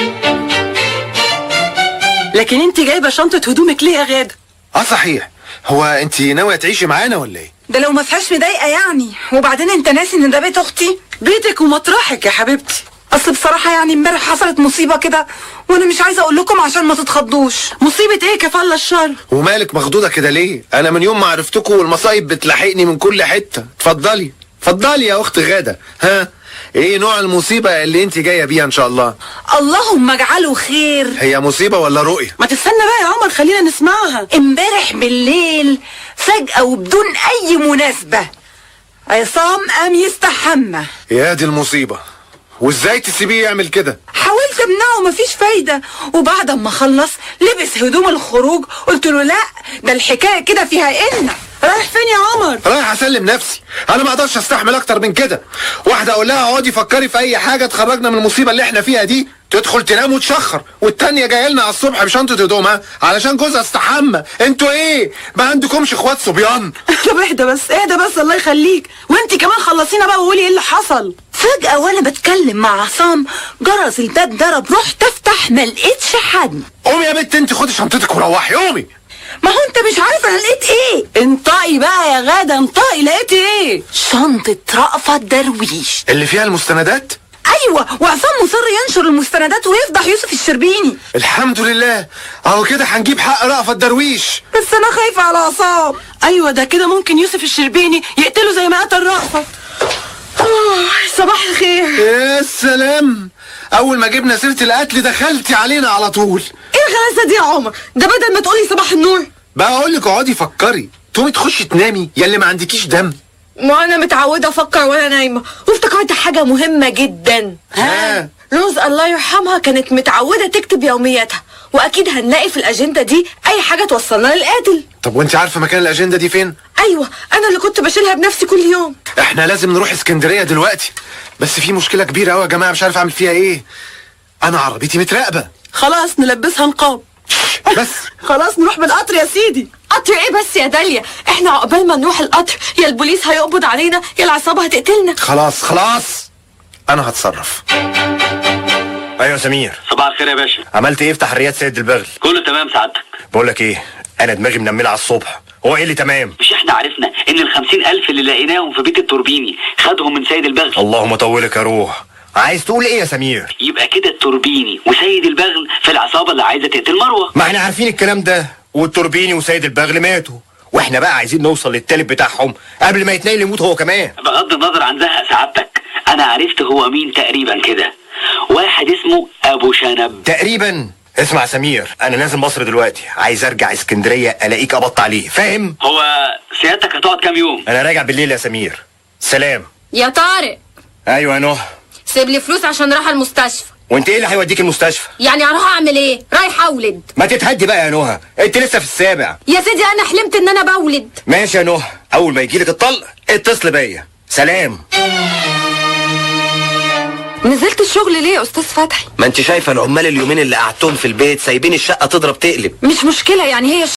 لكن انت جايبه شنطه هدومك ليه يا غاده اه صحيح هو انت ناويه تعيشي معانا ولا ايه ده لو ما فيهاش مضايقه يعني وبعدين انت ناسي ان ده بيت اختي بيتك ومطرحك يا حبيبتي اصل بصراحه يعني امبارح حصلت مصيبه كده وانا مش عايزه اقول لكم عشان ما تتخضوش مصيبه ايه كفاله الشر ومالك مخضوضه كده ليه انا من يوم ما عرفتكم والمصايب بتلاحقني من كل حته اتفضلي اتفضلي يا اخت غاده ها ايه نوع المصيبه اللي انت جايه بيها ان شاء الله اللهم اجعله خير هي مصيبه ولا رؤيه ما تستنى بقى يا عمر خلينا نسمعها امبارح بالليل فجأة وبدون أي مناسبة عصام قام يستحمى يا دي المصيبه وازاي تسيبيه يعمل كده حاولت امنعه مفيش فايدة وبعد ما خلص لبس هدوم الخروج قلت له لا ده الحكاية كده فيها إن رايح فين يا عمر رايح اسلم نفسي انا ما اقدرش استحمل اكتر من كده واحده اقول لها اقعدي فكري في اي حاجه تخرجنا من المصيبه اللي احنا فيها دي تدخل تنام وتشخر والتانية جايه لنا على الصبح بشنطه هدومها علشان جوزها استحمى انتوا ايه ما عندكمش اخوات صبيان طب اهدى بس اهدى بس الله يخليك وانت كمان خلصينا بقى وقولي ايه اللي حصل فجأة وانا بتكلم مع عصام جرس الباب ضرب رحت افتح ما لقيتش حد قومي يا بنت انت خدي شنطتك وروحي قومي ما هو انت مش عارف انا لقيت ايه انطقي بقى يا غاده انطقي لقيتي ايه شنطة رأفت درويش اللي فيها المستندات ايوه وعصام مصر ينشر المستندات ويفضح يوسف الشربيني الحمد لله اهو كده هنجيب حق رأفت درويش بس انا خايفة على عصام ايوه ده كده ممكن يوسف الشربيني يقتله زي ما قتل رأفت صباح الخير يا سلام اول ما جبنا سيره القتل دخلتي علينا على طول ايه الغلاسه دي يا عمر ده بدل ما تقولي صباح النور بقى اقول لك اقعدي فكري تقومي تخشي تنامي يا اللي ما عندكيش دم ما انا متعوده افكر وانا نايمه وافتكرت حاجه مهمه جدا ها روز الله يرحمها كانت متعوده تكتب يومياتها واكيد هنلاقي في الاجنده دي اي حاجه توصلنا للقاتل طب وانت عارفه مكان الاجنده دي فين ايوه انا اللي كنت بشيلها بنفسي كل يوم احنا لازم نروح اسكندريه دلوقتي بس في مشكله كبيره قوي يا جماعه مش عارف اعمل فيها ايه انا عربيتي متراقبه خلاص نلبسها نقاب بس خلاص نروح بالقطر يا سيدي قطر ايه بس يا داليا احنا عقبال ما نروح القطر يا البوليس هيقبض علينا يا العصابه هتقتلنا خلاص خلاص انا هتصرف ايوه سمير صباح الخير يا باشا عملت ايه في تحريات سيد البغل كله تمام سعادتك بقول لك ايه انا دماغي منمله على الصبح هو ايه اللي تمام مش احنا عرفنا ان الخمسين الف اللي لقيناهم في بيت التوربيني خدهم من سيد البغل اللهم طولك يا روح عايز تقول ايه يا سمير يبقى كده التوربيني وسيد البغل في العصابة اللي عايزة تقتل مروة ما احنا عارفين الكلام ده والتوربيني وسيد البغل ماتوا واحنا بقى عايزين نوصل للتالت بتاعهم قبل ما يتنيل يموت هو كمان بغض النظر عن زهق سعادتك انا عرفت هو مين تقريبا كده واحد اسمه ابو شنب تقريبا اسمع يا سمير انا نازل مصر دلوقتي عايز ارجع اسكندريه الاقيك قبضت عليه فاهم هو سيادتك هتقعد كام يوم انا راجع بالليل يا سمير سلام يا طارق ايوه يا نهى سيب لي فلوس عشان رايحه المستشفى وانت ايه اللي هيوديك المستشفى يعني اروح اعمل ايه رايحه اولد ما تتهدي بقى يا نهى انت لسه في السابع يا سيدي انا حلمت ان انا بولد ماشي يا نهى اول ما يجيلك الطلق اتصل بيا سلام نزلت الشغل ليه يا استاذ فتحي ما انت شايفه العمال اليومين اللي قعدتهم في البيت سايبين الشقه تضرب تقلب مش مشكله يعني هي